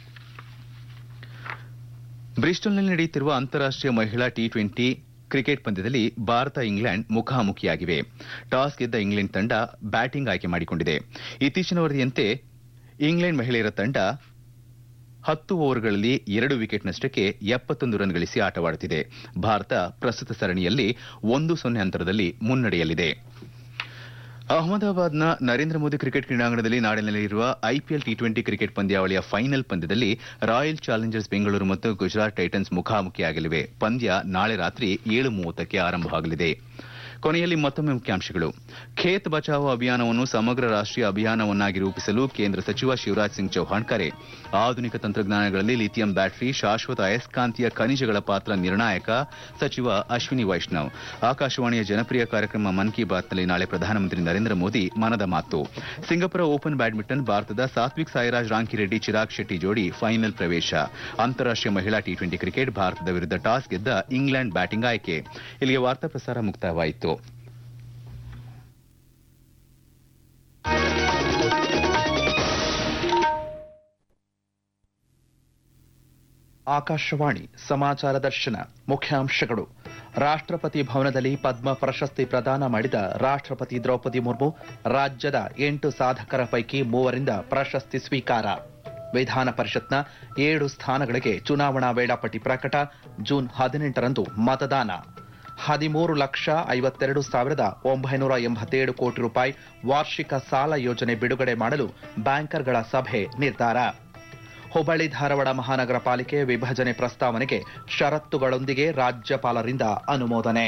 ಬ್ರಿಸ್ಟಲ್ನಲ್ಲಿ ನಡೆಯುತ್ತಿರುವ ಅಂತಾರಾಷ್ಟೀಯ ಮಹಿಳಾ ಟಿ ಟ್ವೆಂಟಿ ಕ್ರಿಕೆಟ್ ಪಂದ್ಯದಲ್ಲಿ ಭಾರತ ಇಂಗ್ಲೆಂಡ್ ಮುಖಾಮುಖಿಯಾಗಿವೆ ಟಾಸ್ ಗೆದ್ದ ಇಂಗ್ಲೆಂಡ್ ತಂಡ ಬ್ಯಾಟಿಂಗ್ ಆಯ್ಕೆ ಮಾಡಿಕೊಂಡಿದೆ ಇತ್ತೀಚಿನ ವರದಿಯಂತೆ ಇಂಗ್ಲೆಂಡ್ ಮಹಿಳೆಯರ ತಂಡ ಹತ್ತು ಓವರ್ಗಳಲ್ಲಿ ಎರಡು ವಿಕೆಟ್ ನಷ್ಟಕ್ಕೆ ಎಪ್ಪತ್ತೊಂದು ರನ್ ಗಳಿಸಿ ಆಟವಾಡುತ್ತಿದೆ ಭಾರತ ಪ್ರಸ್ತುತ ಸರಣಿಯಲ್ಲಿ ಒಂದು ಸೊನ್ನೆ ಅಂತರದಲ್ಲಿ ಮುನ್ನಡೆಯಲ್ಲಿದೆ ಅಹಮದಾಬಾದ್ನ ನರೇಂದ್ರ ಮೋದಿ ಕ್ರಿಕೆಟ್ ಕ್ರೀಡಾಂಗಣದಲ್ಲಿ ನಾಳೆ ನಡೆಯಲಿರುವ ಐಪಿಎಲ್ ಟಿ ಟ್ವೆಂಟಿ ಕ್ರಿಕೆಟ್ ಪಂದ್ಯಾವಳಿಯ ಫೈನಲ್ ಪಂದ್ಯದಲ್ಲಿ ರಾಯಲ್ ಚಾಲೆಂಜರ್ಸ್ ಬೆಂಗಳೂರು ಮತ್ತು ಗುಜರಾತ್ ಟೈಟನ್ಸ್ ಮುಖಾಮುಖಿಯಾಗಲಿವೆ ಪಂದ್ಯ ನಾಳೆ ರಾತ್ರಿ ಏಳು ಮೂವತ್ತಕ್ಕೆ ಆರಂಭವಾಗಲಿದೆ ಕೊನೆಯಲ್ಲಿ ಮತ್ತೊಮ್ಮೆ ಮುಖ್ಯಾಂಶಗಳು ಖೇತ್ ಬಚಾವೋ ಅಭಿಯಾನವನ್ನು ಸಮಗ್ರ ರಾಷ್ಟೀಯ ಅಭಿಯಾನವನ್ನಾಗಿ ರೂಪಿಸಲು ಕೇಂದ್ರ ಸಚಿವ ಶಿವರಾಜ್ ಸಿಂಗ್ ಚೌಹಾಣ್ ಕರೆ ಆಧುನಿಕ ತಂತ್ರಜ್ಞಾನಗಳಲ್ಲಿ ಲಿಥಿಯಂ ಬ್ಯಾಟರಿ ಶಾಶ್ವತ ಅಯಸ್ಕಾಂತೀಯ ಖನಿಜಗಳ ಪಾತ್ರ ನಿರ್ಣಾಯಕ ಸಚಿವ ಅಶ್ವಿನಿ ವೈಷ್ಣವ್ ಆಕಾಶವಾಣಿಯ ಜನಪ್ರಿಯ ಕಾರ್ಯಕ್ರಮ ಮನ್ ಕಿ ಬಾತ್ನಲ್ಲಿ ನಾಳೆ ಪ್ರಧಾನಮಂತ್ರಿ ನರೇಂದ್ರ ಮೋದಿ ಮನದ ಮಾತು ಸಿಂಗಪುರ ಓಪನ್ ಬ್ಯಾಡ್ಮಿಂಟನ್ ಭಾರತದ ಸಾತ್ವಿಕ್ ಸಾಯಿರಾಜ್ ರಾಂಕಿರೆಡ್ಡಿ ಚಿರಾಗ್ ಶೆಟ್ಟಿ ಜೋಡಿ ಫೈನಲ್ ಪ್ರವೇಶ ಅಂತಾರಾಷ್ಟೀಯ ಮಹಿಳಾ ಟಿ ಟ್ವೆಂಟಿ ಕ್ರಿಕೆಟ್ ಭಾರತದ ವಿರುದ್ಧ ಟಾಸ್ ಗೆದ್ದ ಇಂಗ್ಲೆಂಡ್ ಬ್ಯಾಟಿಂಗ್ ಆಯ್ಕೆ ಇಲ್ಲಿಗೆ ವಾರ್ತಾ ಪ್ರಸಾರ ಮುಕ್ತಾಯವಾಯಿತು ಆಕಾಶವಾಣಿ ಸಮಾಚಾರ ದರ್ಶನ ಮುಖ್ಯಾಂಶಗಳು ರಾಷ್ಟ್ರಪತಿ ಭವನದಲ್ಲಿ ಪದ್ಮ ಪ್ರಶಸ್ತಿ ಪ್ರದಾನ ಮಾಡಿದ ರಾಷ್ಟ್ರಪತಿ ದ್ರೌಪದಿ ಮುರ್ಮು ರಾಜ್ಯದ ಎಂಟು ಸಾಧಕರ ಪೈಕಿ ಮೂವರಿಂದ ಪ್ರಶಸ್ತಿ ಸ್ವೀಕಾರ ವಿಧಾನ ಪರಿಷತ್ನ ಏಳು ಸ್ಥಾನಗಳಿಗೆ ಚುನಾವಣಾ ವೇಳಾಪಟ್ಟಿ ಪ್ರಕಟ ಜೂನ್ ಹದಿನೆಂಟರಂದು ಮತದಾನ ಹದಿಮೂರು ಲಕ್ಷ ಐವತ್ತೆರಡು ಸಾವಿರದ ಒಂಬೈನೂರ ಎಂಬತ್ತೇಳು ಕೋಟಿ ರೂಪಾಯಿ ವಾರ್ಷಿಕ ಸಾಲ ಯೋಜನೆ ಬಿಡುಗಡೆ ಮಾಡಲು ಬ್ಯಾಂಕರ್ಗಳ ಸಭೆ ನಿರ್ಧಾರ ಹುಬ್ಬಳ್ಳಿ ಧಾರವಾಡ ಮಹಾನಗರ ಪಾಲಿಕೆ ವಿಭಜನೆ ಪ್ರಸ್ತಾವನೆಗೆ ಷರತ್ತುಗಳೊಂದಿಗೆ ರಾಜ್ಯಪಾಲರಿಂದ ಅನುಮೋದನೆ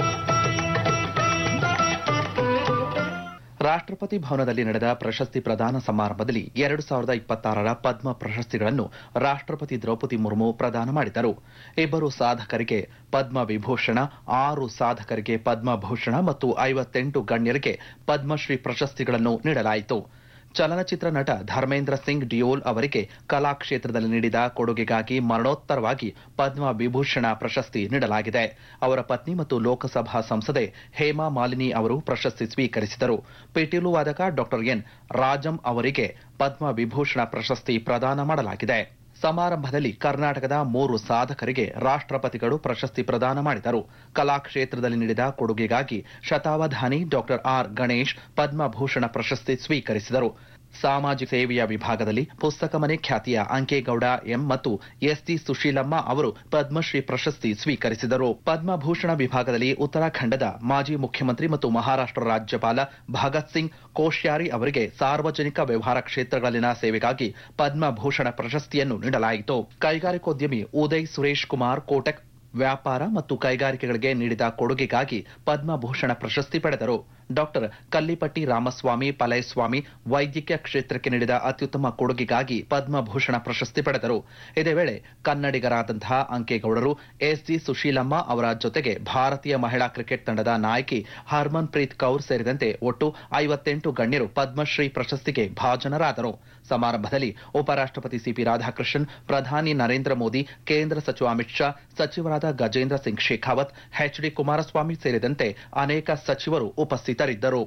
ರಾಷ್ಟ್ರಪತಿ ಭವನದಲ್ಲಿ ನಡೆದ ಪ್ರಶಸ್ತಿ ಪ್ರದಾನ ಸಮಾರಂಭದಲ್ಲಿ ಎರಡು ಸಾವಿರದ ಇಪ್ಪತ್ತಾರರ ಪದ್ಮ ಪ್ರಶಸ್ತಿಗಳನ್ನು ರಾಷ್ಟ್ರಪತಿ ದ್ರೌಪದಿ ಮುರ್ಮು ಪ್ರದಾನ ಮಾಡಿದರು ಇಬ್ಬರು ಸಾಧಕರಿಗೆ ಪದ್ಮ ವಿಭೂಷಣ ಆರು ಸಾಧಕರಿಗೆ ಪದ್ಮಭೂಷಣ ಮತ್ತು ಐವತ್ತೆಂಟು ಗಣ್ಯರಿಗೆ ಪದ್ಮಶ್ರೀ ಪ್ರಶಸ್ತಿಗಳನ್ನು ನೀಡಲಾಯಿತು ಚಲನಚಿತ್ರ ನಟ ಧರ್ಮೇಂದ್ರ ಸಿಂಗ್ ಡಿಯೋಲ್ ಅವರಿಗೆ ಕಲಾ ಕ್ಷೇತ್ರದಲ್ಲಿ ನೀಡಿದ ಕೊಡುಗೆಗಾಗಿ ಮರಣೋತ್ತರವಾಗಿ ಪದ್ಮ ವಿಭೂಷಣ ಪ್ರಶಸ್ತಿ ನೀಡಲಾಗಿದೆ ಅವರ ಪತ್ನಿ ಮತ್ತು ಲೋಕಸಭಾ ಸಂಸದೆ ಹೇಮಾ ಮಾಲಿನಿ ಅವರು ಪ್ರಶಸ್ತಿ ಸ್ವೀಕರಿಸಿದರು ಪಿಟೀಲು ವಾದಕ ಡಾಕ್ಟರ್ ಎನ್ ರಾಜಂ ಅವರಿಗೆ ಪದ್ಮ ವಿಭೂಷಣ ಪ್ರಶಸ್ತಿ ಪ್ರದಾನ ಮಾಡಲಾಗಿದೆ ಸಮಾರಂಭದಲ್ಲಿ ಕರ್ನಾಟಕದ ಮೂರು ಸಾಧಕರಿಗೆ ರಾಷ್ಟ್ರಪತಿಗಳು ಪ್ರಶಸ್ತಿ ಪ್ರದಾನ ಮಾಡಿದರು ಕಲಾ ಕ್ಷೇತ್ರದಲ್ಲಿ ನೀಡಿದ ಕೊಡುಗೆಗಾಗಿ ಶತಾವಧಾನಿ ಡಾಕ್ಟರ್ ಆರ್ ಗಣೇಶ್ ಪದ್ಮಭೂಷಣ ಪ್ರಶಸ್ತಿ ಸ್ವೀಕರಿಸಿದರು ಸಾಮಾಜಿಕ ಸೇವೆಯ ವಿಭಾಗದಲ್ಲಿ ಪುಸ್ತಕ ಮನೆ ಖ್ಯಾತಿಯ ಅಂಕೇಗೌಡ ಎಂ ಮತ್ತು ಎಸ್ಟಿ ಸುಶೀಲಮ್ಮ ಅವರು ಪದ್ಮಶ್ರೀ ಪ್ರಶಸ್ತಿ ಸ್ವೀಕರಿಸಿದರು ಪದ್ಮಭೂಷಣ ವಿಭಾಗದಲ್ಲಿ ಉತ್ತರಾಖಂಡದ ಮಾಜಿ ಮುಖ್ಯಮಂತ್ರಿ ಮತ್ತು ಮಹಾರಾಷ್ಟ್ರ ರಾಜ್ಯಪಾಲ ಭಗತ್ ಸಿಂಗ್ ಕೋಶ್ಯಾರಿ ಅವರಿಗೆ ಸಾರ್ವಜನಿಕ ವ್ಯವಹಾರ ಕ್ಷೇತ್ರಗಳಲ್ಲಿನ ಸೇವೆಗಾಗಿ ಪದ್ಮಭೂಷಣ ಪ್ರಶಸ್ತಿಯನ್ನು ನೀಡಲಾಯಿತು ಕೈಗಾರಿಕೋದ್ಯಮಿ ಉದಯ್ ಸುರೇಶ್ ಕುಮಾರ್ ಕೋಟಕ್ ವ್ಯಾಪಾರ ಮತ್ತು ಕೈಗಾರಿಕೆಗಳಿಗೆ ನೀಡಿದ ಕೊಡುಗೆಗಾಗಿ ಪದ್ಮಭೂಷಣ ಪ್ರಶಸ್ತಿ ಪಡೆದರು ಡಾಕ್ಟರ್ ಕಲ್ಲಿಪಟ್ಟಿ ರಾಮಸ್ವಾಮಿ ಪಲಯಸ್ವಾಮಿ ವೈದ್ಯಕೀಯ ಕ್ಷೇತ್ರಕ್ಕೆ ನೀಡಿದ ಅತ್ಯುತ್ತಮ ಕೊಡುಗೆಗಾಗಿ ಪದ್ಮಭೂಷಣ ಪ್ರಶಸ್ತಿ ಪಡೆದರು ಇದೇ ವೇಳೆ ಕನ್ನಡಿಗರಾದಂತಹ ಅಂಕೇಗೌಡರು ಎಸ್ಜಿ ಸುಶೀಲಮ್ಮ ಅವರ ಜೊತೆಗೆ ಭಾರತೀಯ ಮಹಿಳಾ ಕ್ರಿಕೆಟ್ ತಂಡದ ನಾಯಕಿ ಹರ್ಮನ್ ಪ್ರೀತ್ ಕೌರ್ ಸೇರಿದಂತೆ ಒಟ್ಟು ಐವತ್ತೆಂಟು ಗಣ್ಯರು ಪದ್ಮಶ್ರೀ ಪ್ರಶಸ್ತಿಗೆ ಭಾಜನರಾದರು ಸಮಾರಂಭದಲ್ಲಿ ಉಪರಾಷ್ಟ್ರಪತಿ ಸಿಪಿ ರಾಧಾಕೃಷ್ಣನ್ ಪ್ರಧಾನಿ ನರೇಂದ್ರ ಮೋದಿ ಕೇಂದ್ರ ಸಚಿವ ಅಮಿತ್ ಶಾ ಸಚಿವರಾದ ಗಜೇಂದ್ರ ಸಿಂಗ್ ಶೇಖಾವತ್ ಎಚ್ ಡಿ ಕುಮಾರಸ್ವಾಮಿ ಸೇರಿದಂತೆ ಅನೇಕ ಸಚಿವರು ಉಪಸ್ಥಿತರಿದ್ದರು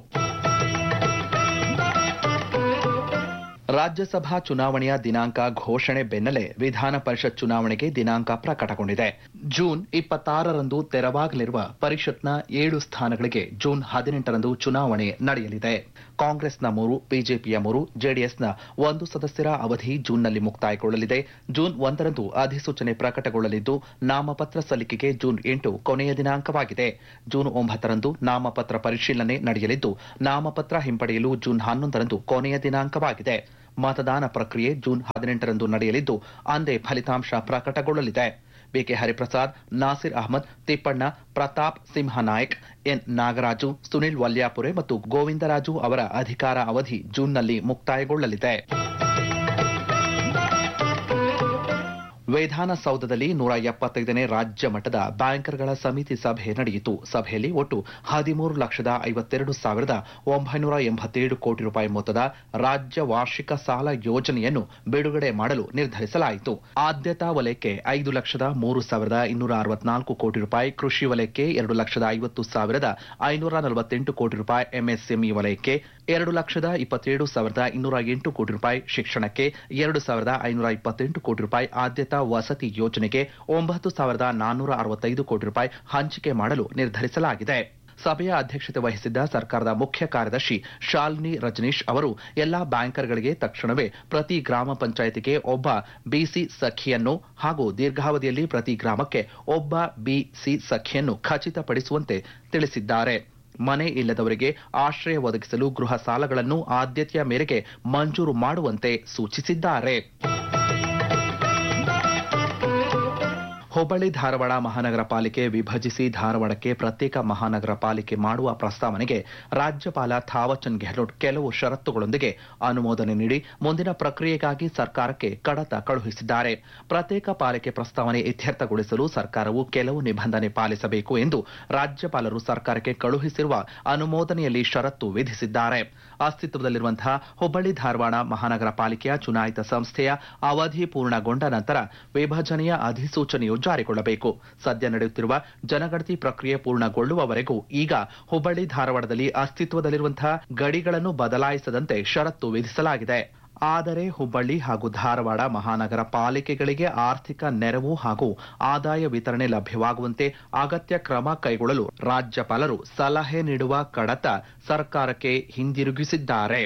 ರಾಜ್ಯಸಭಾ ಚುನಾವಣೆಯ ದಿನಾಂಕ ಘೋಷಣೆ ಬೆನ್ನಲ್ಲೇ ವಿಧಾನ ಪರಿಷತ್ ಚುನಾವಣೆಗೆ ದಿನಾಂಕ ಪ್ರಕಟಗೊಂಡಿದೆ ಜೂನ್ ಇಪ್ಪತ್ತಾರರಂದು ತೆರವಾಗಲಿರುವ ಪರಿಷತ್ನ ಏಳು ಸ್ಥಾನಗಳಿಗೆ ಜೂನ್ ಹದಿನೆಂಟರಂದು ಚುನಾವಣೆ ನಡೆಯಲಿದೆ ಕಾಂಗ್ರೆಸ್ನ ಮೂರು ಬಿಜೆಪಿಯ ಮೂರು ಜೆಡಿಎಸ್ನ ಒಂದು ಸದಸ್ಯರ ಅವಧಿ ಜೂನ್ನಲ್ಲಿ ಮುಕ್ತಾಯಗೊಳ್ಳಲಿದೆ ಜೂನ್ ಒಂದರಂದು ಅಧಿಸೂಚನೆ ಪ್ರಕಟಗೊಳ್ಳಲಿದ್ದು ನಾಮಪತ್ರ ಸಲ್ಲಿಕೆಗೆ ಜೂನ್ ಎಂಟು ಕೊನೆಯ ದಿನಾಂಕವಾಗಿದೆ ಜೂನ್ ಒಂಬತ್ತರಂದು ನಾಮಪತ್ರ ಪರಿಶೀಲನೆ ನಡೆಯಲಿದ್ದು ನಾಮಪತ್ರ ಹಿಂಪಡೆಯಲು ಜೂನ್ ಹನ್ನೊಂದರಂದು ಕೊನೆಯ ದಿನಾಂಕವಾಗಿದೆ ಮತದಾನ ಪ್ರಕ್ರಿಯೆ ಜೂನ್ ಹದಿನೆಂಟರಂದು ನಡೆಯಲಿದ್ದು ಅಂದೇ ಫಲಿತಾಂಶ ಪ್ರಕಟಗೊಳ್ಳಲಿದೆ ಬಿಕೆ ಹರಿಪ್ರಸಾದ್ ನಾಸಿರ್ ಅಹಮದ್ ತಿಪ್ಪಣ್ಣ ಪ್ರತಾಪ್ ಸಿಂಹನಾಯಕ್ ಎನ್ ನಾಗರಾಜು ಸುನಿಲ್ ವಲ್ಯಾಪುರೆ ಮತ್ತು ಗೋವಿಂದರಾಜು ಅವರ ಅಧಿಕಾರ ಅವಧಿ ಜೂನ್ನಲ್ಲಿ ಮುಕ್ತಾಯಗೊಳ್ಳಲಿದೆ ವಿಧಾನಸೌಧದಲ್ಲಿ ನೂರ ಎಪ್ಪತ್ತೈದನೇ ರಾಜ್ಯ ಮಟ್ಟದ ಬ್ಯಾಂಕರ್ಗಳ ಸಮಿತಿ ಸಭೆ ನಡೆಯಿತು ಸಭೆಯಲ್ಲಿ ಒಟ್ಟು ಹದಿಮೂರು ಲಕ್ಷದ ಐವತ್ತೆರಡು ಸಾವಿರದ ಒಂಬೈನೂರ ಎಂಬತ್ತೇಳು ಕೋಟಿ ರೂಪಾಯಿ ಮೊತ್ತದ ರಾಜ್ಯ ವಾರ್ಷಿಕ ಸಾಲ ಯೋಜನೆಯನ್ನು ಬಿಡುಗಡೆ ಮಾಡಲು ನಿರ್ಧರಿಸಲಾಯಿತು ಆದ್ಯತಾ ವಲಯಕ್ಕೆ ಐದು ಲಕ್ಷದ ಮೂರು ಸಾವಿರದ ಇನ್ನೂರ ಅರವತ್ನಾಲ್ಕು ಕೋಟಿ ರೂಪಾಯಿ ಕೃಷಿ ವಲಯಕ್ಕೆ ಎರಡು ಲಕ್ಷದ ಐವತ್ತು ಸಾವಿರದ ಐನೂರ ನಲವತ್ತೆಂಟು ಕೋಟಿ ರೂಪಾಯಿ ಎಂಎಸ್ಎಂಇ ವಲಯಕ್ಕೆ ಎರಡು ಲಕ್ಷದ ಇಪ್ಪತ್ತೇಳು ಸಾವಿರದ ಇನ್ನೂರ ಎಂಟು ಕೋಟಿ ರೂಪಾಯಿ ಶಿಕ್ಷಣಕ್ಕೆ ಎರಡು ಸಾವಿರದ ಐನೂರ ಇಪ್ಪತ್ತೆಂಟು ಕೋಟಿ ರೂಪಾಯಿ ಆದ್ಯತಾ ವಸತಿ ಯೋಜನೆಗೆ ಒಂಬತ್ತು ಸಾವಿರದ ನಾನ್ನೂರ ಅರವತ್ತೈದು ಕೋಟಿ ರೂಪಾಯಿ ಹಂಚಿಕೆ ಮಾಡಲು ನಿರ್ಧರಿಸಲಾಗಿದೆ ಸಭೆಯ ಅಧ್ಯಕ್ಷತೆ ವಹಿಸಿದ್ದ ಸರ್ಕಾರದ ಮುಖ್ಯ ಕಾರ್ಯದರ್ಶಿ ಶಾಲಿನಿ ರಜನೀಶ್ ಅವರು ಎಲ್ಲಾ ಬ್ಯಾಂಕರ್ಗಳಿಗೆ ತಕ್ಷಣವೇ ಪ್ರತಿ ಗ್ರಾಮ ಪಂಚಾಯಿತಿಗೆ ಒಬ್ಬ ಬಿಸಿ ಸಖಿಯನ್ನು ಹಾಗೂ ದೀರ್ಘಾವಧಿಯಲ್ಲಿ ಪ್ರತಿ ಗ್ರಾಮಕ್ಕೆ ಒಬ್ಬ ಬಿಸಿ ಸಖಿಯನ್ನು ಖಚಿತಪಡಿಸುವಂತೆ ತಿಳಿಸಿದ್ದಾರೆ ಮನೆ ಇಲ್ಲದವರಿಗೆ ಆಶ್ರಯ ಒದಗಿಸಲು ಗೃಹ ಸಾಲಗಳನ್ನು ಆದ್ಯತೆಯ ಮೇರೆಗೆ ಮಂಜೂರು ಮಾಡುವಂತೆ ಸೂಚಿಸಿದ್ದಾರೆ ಹುಬ್ಬಳ್ಳಿ ಧಾರವಾಡ ಮಹಾನಗರ ಪಾಲಿಕೆ ವಿಭಜಿಸಿ ಧಾರವಾಡಕ್ಕೆ ಪ್ರತ್ಯೇಕ ಮಹಾನಗರ ಪಾಲಿಕೆ ಮಾಡುವ ಪ್ರಸ್ತಾವನೆಗೆ ರಾಜ್ಯಪಾಲ ಥಾವರ್ಚಂದ್ ಗೆಹ್ಲೋಟ್ ಕೆಲವು ಷರತ್ತುಗಳೊಂದಿಗೆ ಅನುಮೋದನೆ ನೀಡಿ ಮುಂದಿನ ಪ್ರಕ್ರಿಯೆಗಾಗಿ ಸರ್ಕಾರಕ್ಕೆ ಕಡತ ಕಳುಹಿಸಿದ್ದಾರೆ ಪ್ರತ್ಯೇಕ ಪಾಲಿಕೆ ಪ್ರಸ್ತಾವನೆ ಇತ್ಯರ್ಥಗೊಳಿಸಲು ಸರ್ಕಾರವು ಕೆಲವು ನಿಬಂಧನೆ ಪಾಲಿಸಬೇಕು ಎಂದು ರಾಜ್ಯಪಾಲರು ಸರ್ಕಾರಕ್ಕೆ ಕಳುಹಿಸಿರುವ ಅನುಮೋದನೆಯಲ್ಲಿ ಷರತ್ತು ವಿಧಿಸಿದ್ದಾರೆ ಅಸ್ತಿತ್ವದಲ್ಲಿರುವಂತಹ ಹುಬ್ಬಳ್ಳಿ ಧಾರವಾಡ ಮಹಾನಗರ ಪಾಲಿಕೆಯ ಚುನಾಯಿತ ಸಂಸ್ಥೆಯ ಅವಧಿ ಪೂರ್ಣಗೊಂಡ ನಂತರ ವಿಭಜನೆಯ ಅಧಿಸೂಚನೆಯು ಜಾರಿಗೊಳ್ಳಬೇಕು ಸದ್ಯ ನಡೆಯುತ್ತಿರುವ ಜನಗಣತಿ ಪ್ರಕ್ರಿಯೆ ಪೂರ್ಣಗೊಳ್ಳುವವರೆಗೂ ಈಗ ಹುಬ್ಬಳ್ಳಿ ಧಾರವಾಡದಲ್ಲಿ ಅಸ್ತಿತ್ವದಲ್ಲಿರುವಂತಹ ಗಡಿಗಳನ್ನು ಬದಲಾಯಿಸದಂತೆ ಷರತ್ತು ವಿಧಿಸಲಾಗಿದೆ ಆದರೆ ಹುಬ್ಬಳ್ಳಿ ಹಾಗೂ ಧಾರವಾಡ ಮಹಾನಗರ ಪಾಲಿಕೆಗಳಿಗೆ ಆರ್ಥಿಕ ನೆರವು ಹಾಗೂ ಆದಾಯ ವಿತರಣೆ ಲಭ್ಯವಾಗುವಂತೆ ಅಗತ್ಯ ಕ್ರಮ ಕೈಗೊಳ್ಳಲು ರಾಜ್ಯಪಾಲರು ಸಲಹೆ ನೀಡುವ ಕಡತ ಸರ್ಕಾರಕ್ಕೆ ಹಿಂದಿರುಗಿಸಿದ್ದಾರೆ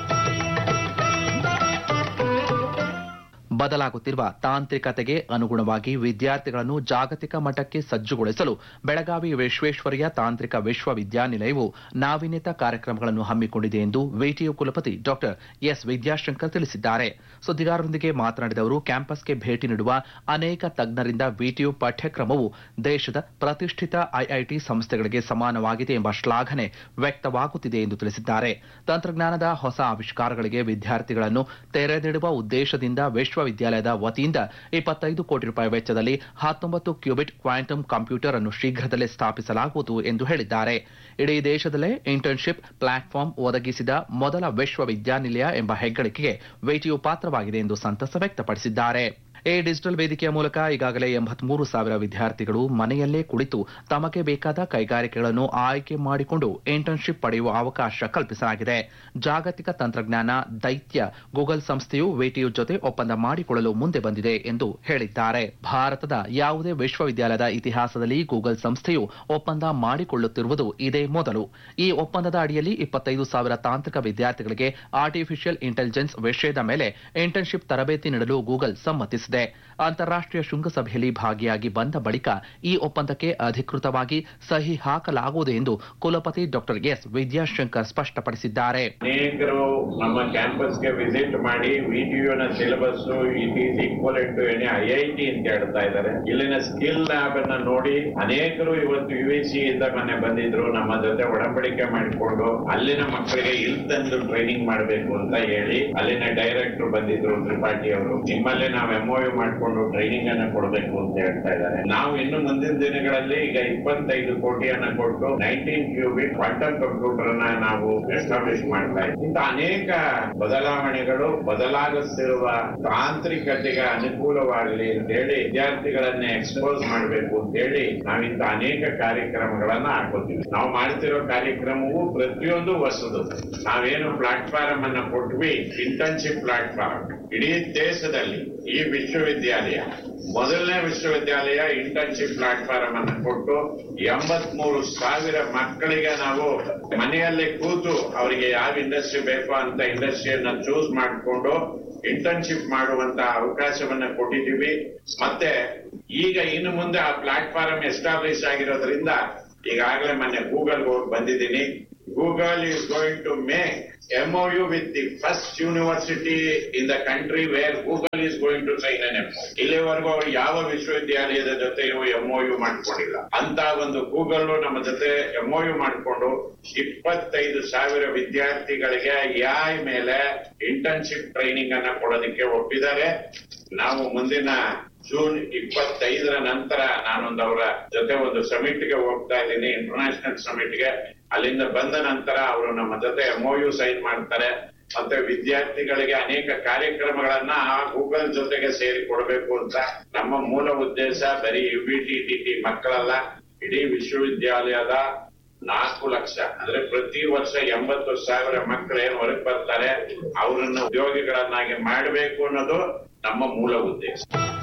ಬದಲಾಗುತ್ತಿರುವ ತಾಂತ್ರಿಕತೆಗೆ ಅನುಗುಣವಾಗಿ ವಿದ್ಯಾರ್ಥಿಗಳನ್ನು ಜಾಗತಿಕ ಮಟ್ಟಕ್ಕೆ ಸಜ್ಜುಗೊಳಿಸಲು ಬೆಳಗಾವಿ ವಿಶ್ವೇಶ್ವರಯ್ಯ ತಾಂತ್ರಿಕ ವಿಶ್ವವಿದ್ಯಾನಿಲಯವು ನಾವೀನ್ಯತಾ ಕಾರ್ಯಕ್ರಮಗಳನ್ನು ಹಮ್ಮಿಕೊಂಡಿದೆ ಎಂದು ವಿಟಿಯು ಕುಲಪತಿ ಡಾಕ್ಟರ್ ಎಸ್ ವಿದ್ಯಾಶಂಕರ್ ತಿಳಿಸಿದ್ದಾರೆ ಸುದ್ದಿಗಾರರೊಂದಿಗೆ ಮಾತನಾಡಿದ ಅವರು ಕ್ಯಾಂಪಸ್ಗೆ ಭೇಟಿ ನೀಡುವ ಅನೇಕ ತಜ್ಞರಿಂದ ವಿಟಿಯು ಪಠ್ಯಕ್ರಮವು ದೇಶದ ಪ್ರತಿಷ್ಠಿತ ಐಐಟಿ ಸಂಸ್ಥೆಗಳಿಗೆ ಸಮಾನವಾಗಿದೆ ಎಂಬ ಶ್ಲಾಘನೆ ವ್ಯಕ್ತವಾಗುತ್ತಿದೆ ಎಂದು ತಿಳಿಸಿದ್ದಾರೆ ತಂತ್ರಜ್ಞಾನದ ಹೊಸ ಆವಿಷ್ಕಾರಗಳಿಗೆ ವಿದ್ಯಾರ್ಥಿಗಳನ್ನು ತೆರೆದಿಡುವ ಉದ್ದೇಶದಿಂದ ವಿಶ್ವವಿದ್ಯಾಲಯದ ವತಿಯಿಂದ ಇಪ್ಪತ್ತೈದು ಕೋಟಿ ರೂಪಾಯಿ ವೆಚ್ಚದಲ್ಲಿ ಹತ್ತೊಂಬತ್ತು ಕ್ಯೂಬಿಟ್ ಕ್ವಾಂಟಮ್ ಕಂಪ್ಯೂಟರ್ ಅನ್ನು ಶೀಘ್ರದಲ್ಲೇ ಸ್ಥಾಪಿಸಲಾಗುವುದು ಎಂದು ಹೇಳಿದ್ದಾರೆ ಇಡೀ ದೇಶದಲ್ಲೇ ಇಂಟರ್ನ್ಶಿಪ್ ಪ್ಲಾಟ್ಫಾರ್ಮ್ ಒದಗಿಸಿದ ಮೊದಲ ವಿಶ್ವವಿದ್ಯಾನಿಲಯ ಎಂಬ ಹೆಗ್ಗಳಿಕೆಗೆ ವೇಟಿಯು ಪಾತ್ರವಾಗಿದೆ ಎಂದು ಸಂತಸ ವ್ಯಕ್ತಪಡಿಸಿದ್ದಾರೆ ಈ ಡಿಜಿಟಲ್ ವೇದಿಕೆಯ ಮೂಲಕ ಈಗಾಗಲೇ ಎಂಬತ್ಮೂರು ಸಾವಿರ ವಿದ್ಯಾರ್ಥಿಗಳು ಮನೆಯಲ್ಲೇ ಕುಳಿತು ತಮಗೆ ಬೇಕಾದ ಕೈಗಾರಿಕೆಗಳನ್ನು ಆಯ್ಕೆ ಮಾಡಿಕೊಂಡು ಇಂಟರ್ನ್ಶಿಪ್ ಪಡೆಯುವ ಅವಕಾಶ ಕಲ್ಪಿಸಲಾಗಿದೆ ಜಾಗತಿಕ ತಂತ್ರಜ್ಞಾನ ದೈತ್ಯ ಗೂಗಲ್ ಸಂಸ್ಥೆಯು ವೇಟಿಯು ಜೊತೆ ಒಪ್ಪಂದ ಮಾಡಿಕೊಳ್ಳಲು ಮುಂದೆ ಬಂದಿದೆ ಎಂದು ಹೇಳಿದ್ದಾರೆ ಭಾರತದ ಯಾವುದೇ ವಿಶ್ವವಿದ್ಯಾಲಯದ ಇತಿಹಾಸದಲ್ಲಿ ಗೂಗಲ್ ಸಂಸ್ಥೆಯು ಒಪ್ಪಂದ ಮಾಡಿಕೊಳ್ಳುತ್ತಿರುವುದು ಇದೇ ಮೊದಲು ಈ ಒಪ್ಪಂದದ ಅಡಿಯಲ್ಲಿ ಇಪ್ಪತ್ತೈದು ಸಾವಿರ ತಾಂತ್ರಿಕ ವಿದ್ಯಾರ್ಥಿಗಳಿಗೆ ಆರ್ಟಿಫಿಷಿಯಲ್ ಇಂಟೆಲಿಜೆನ್ಸ್ ವಿಷಯದ ಮೇಲೆ ಇಂಟರ್ನ್ಶಿಪ್ ತರಬೇತಿ ನೀಡಲು ಗೂಗಲ್ ಸಮ್ಮತಿಸಿದೆ ಅಂತಾರಾಷ್ಟೀಯ ಶೃಂಗಸಭೆಯಲ್ಲಿ ಭಾಗಿಯಾಗಿ ಬಂದ ಬಳಿಕ ಈ ಒಪ್ಪಂದಕ್ಕೆ ಅಧಿಕೃತವಾಗಿ ಸಹಿ ಹಾಕಲಾಗುವುದು ಎಂದು ಕುಲಪತಿ ಡಾಕ್ಟರ್ ಎಸ್ ವಿದ್ಯಾಶಂಕರ್ ಸ್ಪಷ್ಟಪಡಿಸಿದ್ದಾರೆ ಅನೇಕರು ನಮ್ಮ ಕ್ಯಾಂಪಸ್ಗೆ ವಿಸಿಟ್ ಮಾಡಿ ವಿಟಿಯುನ syllabus it is equal to any I I T ಅಂತ ಹೇಳ್ತಾ ಇದ್ದಾರೆ ಇಲ್ಲಿನ ಸ್ಕಿಲ್ ಲ್ಯಾಬ್ ಅನ್ನ ನೋಡಿ ಅನೇಕರು ಇವತ್ತು ಯು ಎಸ್ ಸಿ ಇಂದ ಮನೆ ಬಂದಿದ್ರು ನಮ್ಮ ಜೊತೆ ಒಡಂಬಡಿಕೆ ಮಾಡಿಕೊಂಡು ಅಲ್ಲಿನ ಮಕ್ಕಳಿಗೆ ಇಲ್ಲಿ ತಂದು ಟ್ರೈನಿಂಗ್ ಮಾಡಬೇಕು ಅಂತ ಹೇಳಿ ಅಲ್ಲಿನ ಡೈರೆಕ್ಟರ್ ಬಂದಿದ್ರು ತ್ರಿಪಾಠಿ ಅವರು ನಿಮ್ಮಲ್ಲಿ ನಾವು ಎಂ ಮಾಡಿಕೊಂಡು ಟ್ರೈನಿಂಗ್ ಅನ್ನ ಕೊಡಬೇಕು ಅಂತ ಹೇಳ್ತಾ ಇದ್ದಾರೆ ನಾವು ಇನ್ನು ಮುಂದಿನ ದಿನಗಳಲ್ಲಿ ಈಗ ಇಪ್ಪತ್ತೈದು ಕೋಟಿಯನ್ನ ಕೊಟ್ಟು ನೈನ್ಟೀನ್ ಕ್ಯೂಬಿಕ್ ಕ್ವಾಂಟಮ್ ಕಂಪ್ಯೂಟರ್ ಅನ್ನ ನಾವು ಎಸ್ಟಾಬ್ಲಿಷ್ ಮಾಡ್ತಾ ಇದ್ದೀವಿ ಇಂಥ ಅನೇಕ ಬದಲಾವಣೆಗಳು ಬದಲಾಗುತ್ತಿರುವ ತಾಂತ್ರಿಕತೆಗೆ ಅನುಕೂಲವಾಗಲಿ ಅಂತ ಹೇಳಿ ವಿದ್ಯಾರ್ಥಿಗಳನ್ನ ಎಕ್ಸ್ಪೋಸ್ ಮಾಡಬೇಕು ಅಂತ ಹೇಳಿ ನಾವಿಂತ ಅನೇಕ ಕಾರ್ಯಕ್ರಮಗಳನ್ನ ಹಾಕೋತೀವಿ ನಾವು ಮಾಡ್ತಿರೋ ಕಾರ್ಯಕ್ರಮವು ಪ್ರತಿಯೊಂದು ಹೊಸದು ನಾವೇನು ಪ್ಲಾಟ್ಫಾರ್ಮ್ ಅನ್ನ ಕೊಟ್ವಿ ಇಂಟರ್ನ್ಶಿಪ್ ಪ್ಲಾಟ್ಫಾರ್ಮ್ ಇಡೀ ದೇಶದಲ್ಲಿ ಈ ವಿಶ್ವವಿದ್ಯಾಲಯ ಮೊದಲನೇ ವಿಶ್ವವಿದ್ಯಾಲಯ ಇಂಟರ್ನ್ಶಿಪ್ ಪ್ಲಾಟ್ಫಾರ್ಮ್ ಅನ್ನು ಕೊಟ್ಟು ಎಂಬತ್ಮೂರು ಸಾವಿರ ಮಕ್ಕಳಿಗೆ ನಾವು ಮನೆಯಲ್ಲೇ ಕೂತು ಅವರಿಗೆ ಯಾವ ಇಂಡಸ್ಟ್ರಿ ಬೇಕೋ ಅಂತ ಇಂಡಸ್ಟ್ರಿಯನ್ನ ಚೂಸ್ ಮಾಡಿಕೊಂಡು ಇಂಟರ್ನ್ಶಿಪ್ ಮಾಡುವಂತ ಅವಕಾಶವನ್ನ ಕೊಟ್ಟಿದ್ದೀವಿ ಮತ್ತೆ ಈಗ ಇನ್ನು ಮುಂದೆ ಆ ಪ್ಲಾಟ್ಫಾರ್ಮ್ ಎಸ್ಟಾಬ್ಲಿಷ್ ಆಗಿರೋದ್ರಿಂದ ಈಗಾಗಲೇ ಮೊನ್ನೆ ಗೂಗಲ್ ಹೋಗಿ ಬಂದಿದ್ದೀನಿ Google is going to make MOU with the first university in the country where Google is going to sign an MOU. ಇಲ್ಲಿವರೆಗೂ ಅವರು ಯಾವ ವಿಶ್ವವಿದ್ಯಾಲಯದ ಜೊತೆ MOU ಮಾಡ್ಕೊಂಡಿಲ್ಲ ಅಂತ ಒಂದು ಗೂಗಲ್ ನಮ್ಮ ಜೊತೆ MOU ಮಾಡಿಕೊಂಡು ಇಪ್ಪತ್ತೈದು ಸಾವಿರ ವಿದ್ಯಾರ್ಥಿಗಳಿಗೆ AI ಮೇಲೆ ಇಂಟರ್ನ್ಶಿಪ್ ಟ್ರೈನಿಂಗ್ ಅನ್ನ ಕೊಡೋದಕ್ಕೆ ಒಪ್ಪಿದ್ದಾರೆ ನಾವು ಮುಂದಿನ ಜೂನ್ ಇಪ್ಪತ್ತೈದರ ನಂತರ ನಾನೊಂದು ಅವರ ಜೊತೆ ಒಂದು ಸಮಿಟ್ಗೆ ಹೋಗ್ತಾ ಇದ್ದೀನಿ ಇಂಟರ್ನ್ಯಾಷನಲ್ ಸಮಿಟ್ಗೆ ಅಲ್ಲಿಂದ ಬಂದ ನಂತರ ಅವರು ನಮ್ಮ ಜೊತೆ ಎಂಒಯು ಸೈನ್ ಮಾಡ್ತಾರೆ ಮತ್ತೆ ವಿದ್ಯಾರ್ಥಿಗಳಿಗೆ ಅನೇಕ ಕಾರ್ಯಕ್ರಮಗಳನ್ನ ಆ ಗೂಗಲ್ ಜೊತೆಗೆ ಸೇರಿ ಕೊಡಬೇಕು ಅಂತ ನಮ್ಮ ಮೂಲ ಉದ್ದೇಶ ಬರೀ U B T T T ಮಕ್ಕಳಲ್ಲ ಇಡೀ ವಿಶ್ವವಿದ್ಯಾಲಯದ ನಾಲ್ಕು ಲಕ್ಷ ಅಂದ್ರೆ ಪ್ರತಿ ವರ್ಷ ಎಂಬತ್ತು ಸಾವಿರ ಮಕ್ಕಳು ಏನ್ ಹೊರಗೆ ಬರ್ತಾರೆ ಅವರನ್ನ ಉದ್ಯೋಗಿಗಳನ್ನಾಗಿ ಮಾಡಬೇಕು ಅನ್ನೋದು ನಮ್ಮ ಮೂಲ ಉದ್ದೇಶ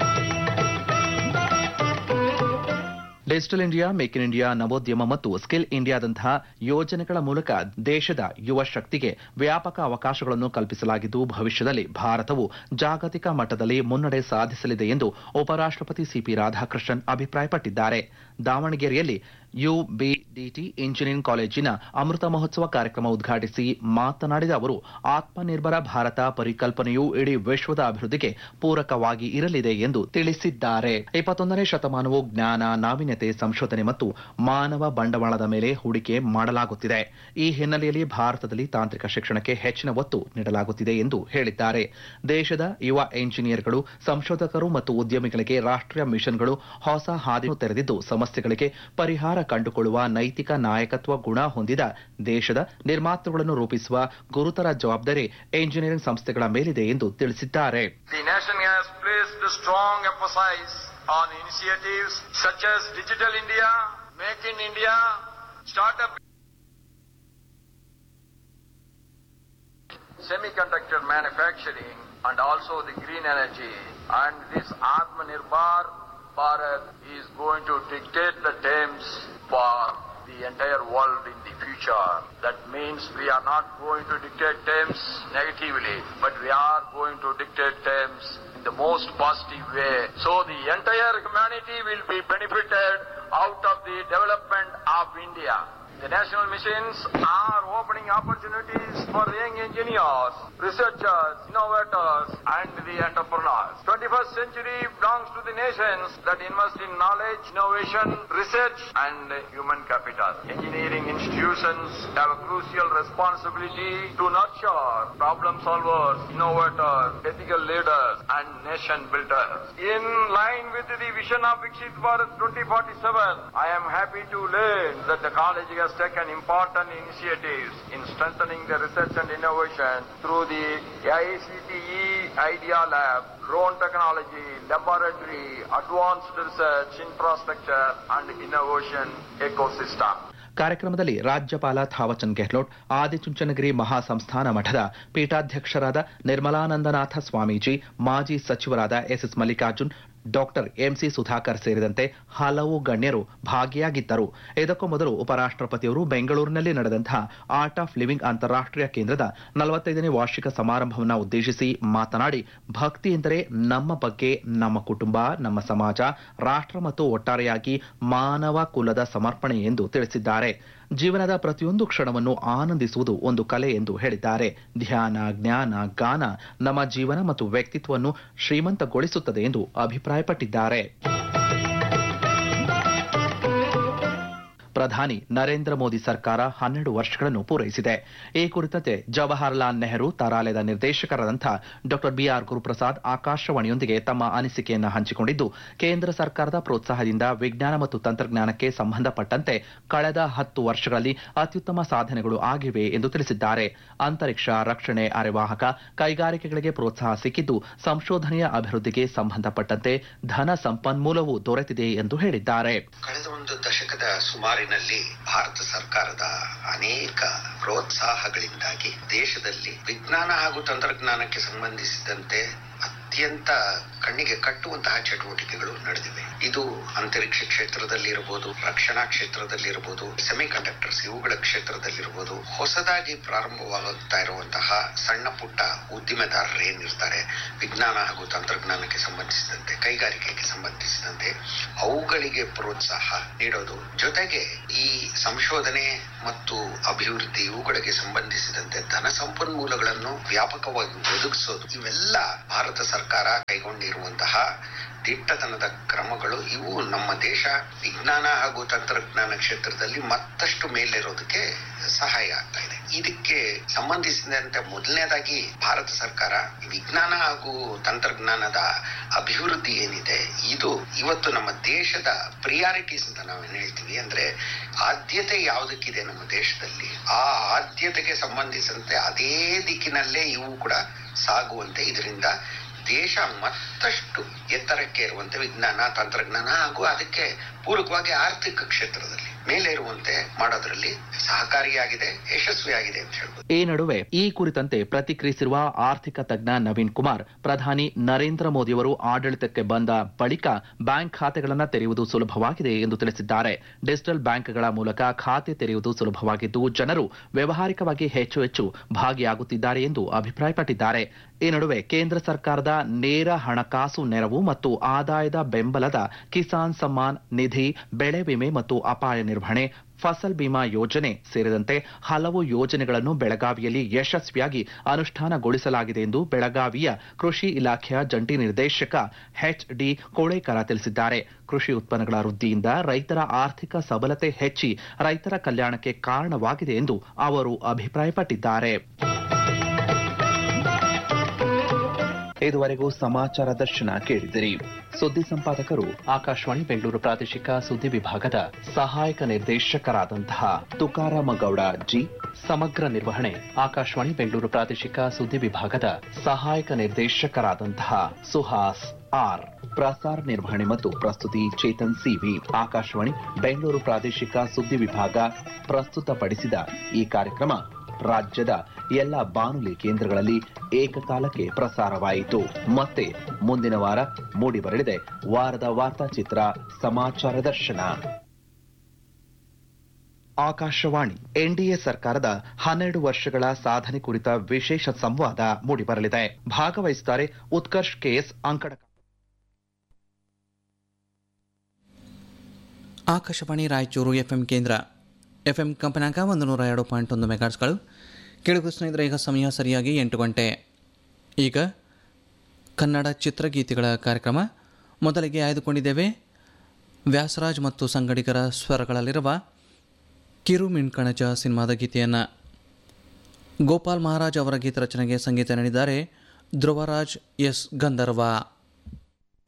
digital India make in India ನವೋದ್ಯಮ ಮತ್ತು ಸ್ಕಿಲ್ ಇಂಡಿಯಾದಂತಹ ಯೋಜನೆಗಳ ಮೂಲಕ ದೇಶದ ಯುವ ಶಕ್ತಿಗೆ ವ್ಯಾಪಕ ಅವಕಾಶಗಳನ್ನು ಕಲ್ಪಿಸಲಾಗಿದ್ದು ಭವಿಷ್ಯದಲ್ಲಿ ಭಾರತವು ಜಾಗತಿಕ ಮಟ್ಟದಲ್ಲಿ ಮುನ್ನಡೆ ಸಾಧಿಸಲಿದೆ ಎಂದು ಉಪರಾಷ್ಟಪತಿ ಸಿಪಿ ರಾಧಾಕೃಷ್ಣನ್ ಅಭಿಪ್ರಾಯಪಟ್ಟಿದ್ದಾರೆ ದಾವಣಗೆರೆಯಲ್ಲಿ ಯುಬಿಡಿಟಿ ಇಂಜಿನಿಯರಿಂಗ್ ಕಾಲೇಜಿನ ಅಮೃತ ಮಹೋತ್ಸವ ಕಾರ್ಯಕ್ರಮ ಉದ್ಘಾಟಿಸಿ ಮಾತನಾಡಿದ ಅವರು ಆತ್ಮನಿರ್ಭರ ಭಾರತ ಪರಿಕಲ್ಪನೆಯು ಇಡೀ ವಿಶ್ವದ ಅಭಿವೃದ್ಧಿಗೆ ಪೂರಕವಾಗಿ ಇರಲಿದೆ ಎಂದು ತಿಳಿಸಿದ್ದಾರೆ ಇಪ್ಪತ್ತೊಂದನೇ ಶತಮಾನವು ಜ್ಞಾನ ನಾವೀನ್ಯತೆ ಸಂಶೋಧನೆ ಮತ್ತು ಮಾನವ ಬಂಡವಾಳದ ಮೇಲೆ ಹೂಡಿಕೆ ಮಾಡಲಾಗುತ್ತಿದೆ ಈ ಹಿನ್ನೆಲೆಯಲ್ಲಿ ಭಾರತದಲ್ಲಿ ತಾಂತ್ರಿಕ ಶಿಕ್ಷಣಕ್ಕೆ ಹೆಚ್ಚಿನ ಒತ್ತು ನೀಡಲಾಗುತ್ತಿದೆ ಎಂದು ಹೇಳಿದ್ದಾರೆ ದೇಶದ ಯುವ ಎಂಜಿನಿಯರ್ಗಳು ಸಂಶೋಧಕರು ಮತ್ತು ಉದ್ಯಮಿಗಳಿಗೆ ರಾಷ್ಟ್ರೀಯ ಮಿಷನ್ಗಳು ಹೊಸ ಹಾದಿಯನ್ನು ತೆರೆದಿದ್ದು ಸಮಸ್ಯೆಗಳಿಗೆ ಪರಿಹಾರ ಕಂಡುಕೊಳ್ಳುವ ನೈತಿಕ ನಾಯಕತ್ವ ಗುಣ ಹೊಂದಿದ ದೇಶದ ನಿರ್ಮಾತೃಗಳನ್ನು ರೂಪಿಸುವ ಗುರುತರ ಜವಾಬ್ದಾರಿ ಎಂಜಿನಿಯರಿಂಗ್ ಸಂಸ್ಥೆಗಳ ಮೇಲಿದೆ ಎಂದು ತಿಳಿಸಿದ್ದಾರೆ The nation has placed a strong emphasis on initiatives such as Digital India, Make in India, Startup semiconductor manufacturing and also the green energy. And this Atmanirbhar Bharat is going to dictate the terms for the entire world in the future. That means we are not going to dictate terms negatively, but we are going to dictate terms in the most positive way. So the entire humanity will be benefited out of the development of India. The national missions are opening opportunities for young engineers, researchers, innovators, and the entrepreneurs. 21st century belongs to the nations that invest in knowledge, innovation, research, and human capital. Engineering institutions have a crucial responsibility to nurture problem solvers, innovators, ethical leaders, and nation builders. In line with the vision of Vikshit Bharat 2047, I am happy to learn that the college has taken important initiatives in strengthening the research and innovation through the ICTE Idea Lab, drone technology, laboratory, advanced research, infrastructure, and innovation ecosystem. ಕಾರ್ಯಕ್ರಮದಲ್ಲಿ ರಾಜ್ಯಪಾಲ ಥಾವಚಂದ್ ಗೆಹ್ಲೋಟ್ ಆದಿಚುಂಚನಗಿರಿ ಮಹಾಸಂಸ್ಥಾನ ಮಠದ ಪೀಠಾಧ್ಯಕ್ಷರಾದ ನಿರ್ಮಲಾನಂದನಾಥ ಸ್ವಾಮೀಜಿ ಮಾಜಿ ಸಚಿವರಾದ SS Mallikarjun doctor MC Sudhakar ಸೇರಿದಂತೆ ಹಲವು ಗಣ್ಯರು ಭಾಗಿಯಾಗಿದ್ದರು ಇದಕ್ಕೂ ಮೊದಲು ಉಪರಾಷ್ಟ್ರಪತಿಯವರು ಬೆಂಗಳೂರಿನಲ್ಲಿ ನಡೆದಂತಹ ಆರ್ಟ್ ಆಫ್ ಲಿವಿಂಗ್ ಅಂತಾರಾಷ್ಟ್ರೀಯ ಕೇಂದ್ರದ ನಲವತ್ತೈದನೇ ವಾರ್ಷಿಕ ಸಮಾರಂಭವನ್ನು ಉದ್ದೇಶಿಸಿ ಮಾತನಾಡಿ ಭಕ್ತಿ ಎಂದರೆ ನಮ್ಮ ಬಗ್ಗೆ ನಮ್ಮ ಕುಟುಂಬ ನಮ್ಮ ಸಮಾಜ ರಾಷ್ಟ್ರ ಮತ್ತು ಒಟ್ಟಾರೆಯಾಗಿ ಮಾನವ ಕುಲದ ಸಮರ್ಪಣೆ ಎಂದು ತಿಳಿಸಿದ್ದಾರೆ ಜೀವನದ ಪ್ರತಿಯೊಂದು ಕ್ಷಣವನ್ನು ಆನಂದಿಸುವುದು ಒಂದು ಕಲೆ ಎಂದು ಹೇಳಿದ್ದಾರೆ ಧ್ಯಾನ ಜ್ಞಾನ ಗಾನ ನಮ್ಮ ಜೀವನ ಮತ್ತು ವ್ಯಕ್ತಿತ್ವವನ್ನು ಶ್ರೀಮಂತಗೊಳಿಸುತ್ತದೆ ಎಂದು ಅಭಿಪ್ರಾಯಪಟ್ಟಿದ್ದಾರೆ ಪ್ರಧಾನಿ ನರೇಂದ್ರ ಮೋದಿ ಸರ್ಕಾರ ಹನ್ನೆರಡು ವರ್ಷಗಳನ್ನು ಪೂರೈಸಿದೆ ಈ ಕುರಿತಂತೆ ಜವಾಹರ್ಲಾಲ್ ನೆಹರು ತಾರಾಲಯದ ನಿರ್ದೇಶಕರಾದಂಥ ಡಾಕ್ಟರ್ ಬಿಆರ್ ಗುರುಪ್ರಸಾದ್ ಆಕಾಶವಾಣಿಯೊಂದಿಗೆ ತಮ್ಮ ಅನಿಸಿಕೆಯನ್ನು ಹಂಚಿಕೊಂಡಿದ್ದು ಕೇಂದ್ರ ಸರ್ಕಾರದ ಪ್ರೋತ್ಸಾಹದಿಂದ ವಿಜ್ಞಾನ ಮತ್ತು ತಂತ್ರಜ್ಞಾನಕ್ಕೆ ಸಂಬಂಧಪಟ್ಟಂತೆ ಕಳೆದ ಹತ್ತು ವರ್ಷಗಳಲ್ಲಿ ಅತ್ಯುತ್ತಮ ಸಾಧನೆಗಳು ಆಗಿವೆ ಎಂದು ತಿಳಿಸಿದ್ದಾರೆ ಅಂತರಿಕ್ಷ ರಕ್ಷಣೆ ಅರೆವಾಹಕ ಕೈಗಾರಿಕೆಗಳಿಗೆ ಪ್ರೋತ್ಸಾಹ ಸಿಕ್ಕಿದ್ದು ಸಂಶೋಧನೆಯ ಅಭಿವೃದ್ಧಿಗೆ ಸಂಬಂಧಪಟ್ಟಂತೆ ಧನ ಸಂಪನ್ಮೂಲವೂ ದೊರೆತಿದೆ ಎಂದು ಹೇಳಿದ್ದಾರೆ ಕಳೆದ ಒಂದು ದಶಕದ ಸುಮಾರಿನಲ್ಲಿ ಭಾರತ ಸರ್ಕಾರದ ಅನೇಕ ಪ್ರೋತ್ಸಾಹಗಳಿಂದಾಗಿ ದೇಶದಲ್ಲಿ ವಿಜ್ಞಾನ ಹಾಗೂ ತಂತ್ರಜ್ಞಾನಕ್ಕೆ ಸಂಬಂಧಿಸಿದಂತೆ ಅತ್ಯಂತ ಕಣ್ಣಿಗೆ ಕಟ್ಟುವಂತಹ ಚಟುವಟಿಕೆಗಳು ನಡೆದಿವೆ ಇದು ಅಂತರಿಕ್ಷ ಕ್ಷೇತ್ರದಲ್ಲಿರಬಹುದು ರಕ್ಷಣಾ ಕ್ಷೇತ್ರದಲ್ಲಿರಬಹುದು ಸೆಮಿ ಕಂಡಕ್ಟರ್ಸ್ ಇವುಗಳ ಕ್ಷೇತ್ರದಲ್ಲಿರಬಹುದು ಹೊಸದಾಗಿ ಪ್ರಾರಂಭವಾಗುತ್ತಾ ಇರುವಂತಹ ಸಣ್ಣ ಪುಟ್ಟ ಉದ್ದಿಮೆದಾರರು ಏನಿರ್ತಾರೆ ವಿಜ್ಞಾನ ಹಾಗೂ ತಂತ್ರಜ್ಞಾನಕ್ಕೆ ಸಂಬಂಧಿಸಿದಂತೆ ಕೈಗಾರಿಕೆಗೆ ಸಂಬಂಧಿಸಿದಂತೆ ಅವುಗಳಿಗೆ ಪ್ರೋತ್ಸಾಹ ನೀಡೋದು ಜೊತೆಗೆ ಈ ಸಂಶೋಧನೆ ಮತ್ತು ಅಭಿವೃದ್ಧಿ ಇವುಗಳಿಗೆ ಸಂಬಂಧಿಸಿದಂತೆ ಧನ ಸಂಪನ್ಮೂಲಗಳನ್ನು ವ್ಯಾಪಕವಾಗಿ ಒದಗಿಸೋದು ಇವೆಲ್ಲ ಭಾರತ ಸರ್ಕಾರ ಕೈಗೊಂಡಿರುವಂತಹ ದಿಟ್ಟತನದ ಕ್ರಮಗಳು ಇವು ನಮ್ಮ ದೇಶ ವಿಜ್ಞಾನ ಹಾಗೂ ತಂತ್ರಜ್ಞಾನ ಕ್ಷೇತ್ರದಲ್ಲಿ ಮತ್ತಷ್ಟು ಮೇಲೇರೋದಕ್ಕೆ ಸಹಾಯ ಆಗ್ತಾ ಇದೆ ಇದಕ್ಕೆ ಸಂಬಂಧಿಸಿದಂತೆ ಮೊದಲನೇದಾಗಿ ಭಾರತ ಸರ್ಕಾರ ವಿಜ್ಞಾನ ಹಾಗೂ ತಂತ್ರಜ್ಞಾನದ ಅಭಿವೃದ್ಧಿ ಏನಿದೆ ಇದು ಇವತ್ತು ನಮ್ಮ ದೇಶದ ಪ್ರಿಯಾರಿಟೀಸ್ ಅಂತ ನಾವೇನ್ ಹೇಳ್ತೀವಿ ಅಂದ್ರೆ ಆದ್ಯತೆ ಯಾವುದಕ್ಕಿದೆ ನಮ್ಮ ದೇಶದಲ್ಲಿ ಆ ಆದ್ಯತೆಗೆ ಸಂಬಂಧಿಸಿದಂತೆ ಅದೇ ದಿಕ್ಕಿನಲ್ಲೇ ಇವು ಕೂಡ ಸಾಗುವಂತೆ ಇದರಿಂದ ದೇಶ ಮತ್ತಷ್ಟು ಎತ್ತರಕ್ಕೆ ಇರುವಂತೆ ವಿಜ್ಞಾನ ತಂತ್ರಜ್ಞಾನ ಹಾಗೂ ಅದಕ್ಕೆ ಪೂರಕವಾಗಿ ಆರ್ಥಿಕ ಕ್ಷೇತ್ರದಲ್ಲಿ ಮೇಲೆ ಇರುವಂತೆ ಮಾಡೋದ್ರಲ್ಲಿ ಸಹಕಾರಿಯಾಗಿದೆ ಯಶಸ್ವಿಯಾಗಿದೆ ಅಂತ ಹೇಳ್ಬೋದು ಈ ನಡುವೆ ಈ ಕುರಿತಂತೆ ಪ್ರತಿಕ್ರಿಯಿಸಿರುವ ಆರ್ಥಿಕ ತಜ್ಞ ನವೀನ್ ಕುಮಾರ್ ಪ್ರಧಾನಿ ನರೇಂದ್ರ ಮೋದಿಯವರು ಆಡಳಿತಕ್ಕೆ ಬಂದ ಬಳಿಕ ಬ್ಯಾಂಕ್ ಖಾತೆಗಳನ್ನು ತೆರೆಯುವುದು ಸುಲಭವಾಗಿದೆ ಎಂದು ತಿಳಿಸಿದ್ದಾರೆ ಡಿಜಿಟಲ್ ಬ್ಯಾಂಕ್ಗಳ ಮೂಲಕ ಖಾತೆ ತೆರೆಯುವುದು ಸುಲಭವಾಗಿದ್ದು ಜನರು ವ್ಯವಹಾರಿಕವಾಗಿ ಹೆಚ್ಚು ಹೆಚ್ಚು ಭಾಗಿಯಾಗುತ್ತಿದ್ದಾರೆ ಎಂದು ಅಭಿಪ್ರಾಯಪಟ್ಟಿದ್ದಾರೆ ಈ ನಡುವೆ ಕೇಂದ್ರ ಸರ್ಕಾರದ ನೇರ ಹಣಕಾಸು ನೆರವು ಮತ್ತು ಆದಾಯದ ಬೆಂಬಲದ ಕಿಸಾನ್ ಸಮ್ಮಾನ್ ನಿಧಿ ಬೆಳೆ ವಿಮೆ ಮತ್ತು ಅಪಾಯ ನಿರ್ವಹಣೆ ಫಸಲ್ ಬಿಮಾ ಯೋಜನೆ ಸೇರಿದಂತೆ ಹಲವು ಯೋಜನೆಗಳನ್ನು ಬೆಳಗಾವಿಯಲ್ಲಿ ಯಶಸ್ವಿಯಾಗಿ ಅನುಷ್ಠಾನಗೊಳಿಸಲಾಗಿದೆ ಎಂದು ಬೆಳಗಾವಿಯ ಕೃಷಿ ಇಲಾಖೆಯ ಜಂಟಿ ನಿರ್ದೇಶಕ ಎಚ್ ಡಿ ಕೋಳೇಕರ ತಿಳಿಸಿದ್ದಾರೆ ಕೃಷಿ ಉತ್ಪನ್ನಗಳ ವೃದ್ಧಿಯಿಂದ ರೈತರ ಆರ್ಥಿಕ ಸಬಲತೆ ಹೆಚ್ಚಿ ರೈತರ ಕಲ್ಯಾಣಕ್ಕೆ ಕಾರಣವಾಗಿದೆ ಎಂದು ಅವರು ಅಭಿಪ್ರಾಯಪಟ್ಟಿದ್ದಾರೆ ಇದುವರೆಗೂ ಸಮಾಚಾರ ದರ್ಶನ ಕೇಳಿದಿರಿ ಸುದ್ದಿ ಸಂಪಾದಕರು ಆಕಾಶವಾಣಿ ಬೆಂಗಳೂರು ಪ್ರಾದೇಶಿಕ ಸುದ್ದಿ ವಿಭಾಗದ ಸಹಾಯಕ ನಿರ್ದೇಶಕರಾದಂತಹ ತುಕಾರಾಮ ಗೌಡ ಜಿ ಸಮಗ್ರ ನಿರ್ವಹಣೆ ಆಕಾಶವಾಣಿ ಬೆಂಗಳೂರು ಪ್ರಾದೇಶಿಕ ಸುದ್ದಿ ವಿಭಾಗದ ಸಹಾಯಕ ನಿರ್ದೇಶಕರಾದಂತಹ ಸುಹಾಸ್ ಆರ್ ಪ್ರಸಾರ ನಿರ್ವಹಣೆ ಮತ್ತು ಪ್ರಸ್ತುತಿ ಚೇತನ್ ಸಿವಿ ಆಕಾಶವಾಣಿ ಬೆಂಗಳೂರು ಪ್ರಾದೇಶಿಕ ಸುದ್ದಿ ವಿಭಾಗ ಪ್ರಸ್ತುತಪಡಿಸಿದ ಈ ಕಾರ್ಯಕ್ರಮ ರಾಜ್ಯದ ಎಲ್ಲ ಬಾನುಲಿ ಕೇಂದ್ರಗಳಲ್ಲಿ ಏಕಕಾಲಕ್ಕೆ ಪ್ರಸಾರವಾಯಿತು ಮತ್ತೆ ಮುಂದಿನ ವಾರ ಮೂಡಿಬರಲಿದೆ ವಾರದ ವಾರ್ತಾಚಿತ್ರ ಸಮಾಚಾರ ದರ್ಶನ ಆಕಾಶವಾಣಿ ಎನ್ಡಿಎ ಸರ್ಕಾರದ ಹನ್ನೆರಡು ವರ್ಷಗಳ ಸಾಧನೆ ಕುರಿತ ವಿಶೇಷ ಸಂವಾದ ಮೂಡಿಬರಲಿದೆ ಭಾಗವಹಿಸುತ್ತಾರೆ ಉತ್ಕರ್ಷ್ ಕೆಎಸ್ ಅಂಕಡ ಆಕಾಶವಾಣಿ ರಾಯಚೂರು ಎಫ್ಎಂ ಕೇಂದ್ರ ಎಫ್ಎಂ ಕಂಪನಾಗ ಒಂದು ನೂರ ಎರಡು ಪಾಯಿಂಟ್ ಒಂದು ಮೆಗಾಟ್ಸ್ಗಳು ಕೆಳಗು ಸ್ನೇಹಿತರೆ ಈಗ ಸಮಯ ಸರಿಯಾಗಿ ಎಂಟು ಗಂಟೆ ಈಗ ಕನ್ನಡ ಚಿತ್ರಗೀತೆಗಳ ಕಾರ್ಯಕ್ರಮ ಮೊದಲಿಗೆ ಆಯ್ದುಕೊಂಡಿದ್ದೇವೆ ವ್ಯಾಸರಾಜ್ ಮತ್ತು ಸಂಗಡಿಗರ ಸ್ವರಗಳಲ್ಲಿರುವ ಕಿರು ಮಿಣ್ಕಣಜ ಸಿನಿಮಾದ ಗೀತೆಯನ್ನು ಗೋಪಾಲ್ ಮಹಾರಾಜ್ ಅವರ ಗೀತ ರಚನೆಗೆ ಸಂಗೀತ ನೀಡಿದ್ದಾರೆ ಧ್ರುವರಾಜ್ ಎಸ್ ಗಂಧರ್ವ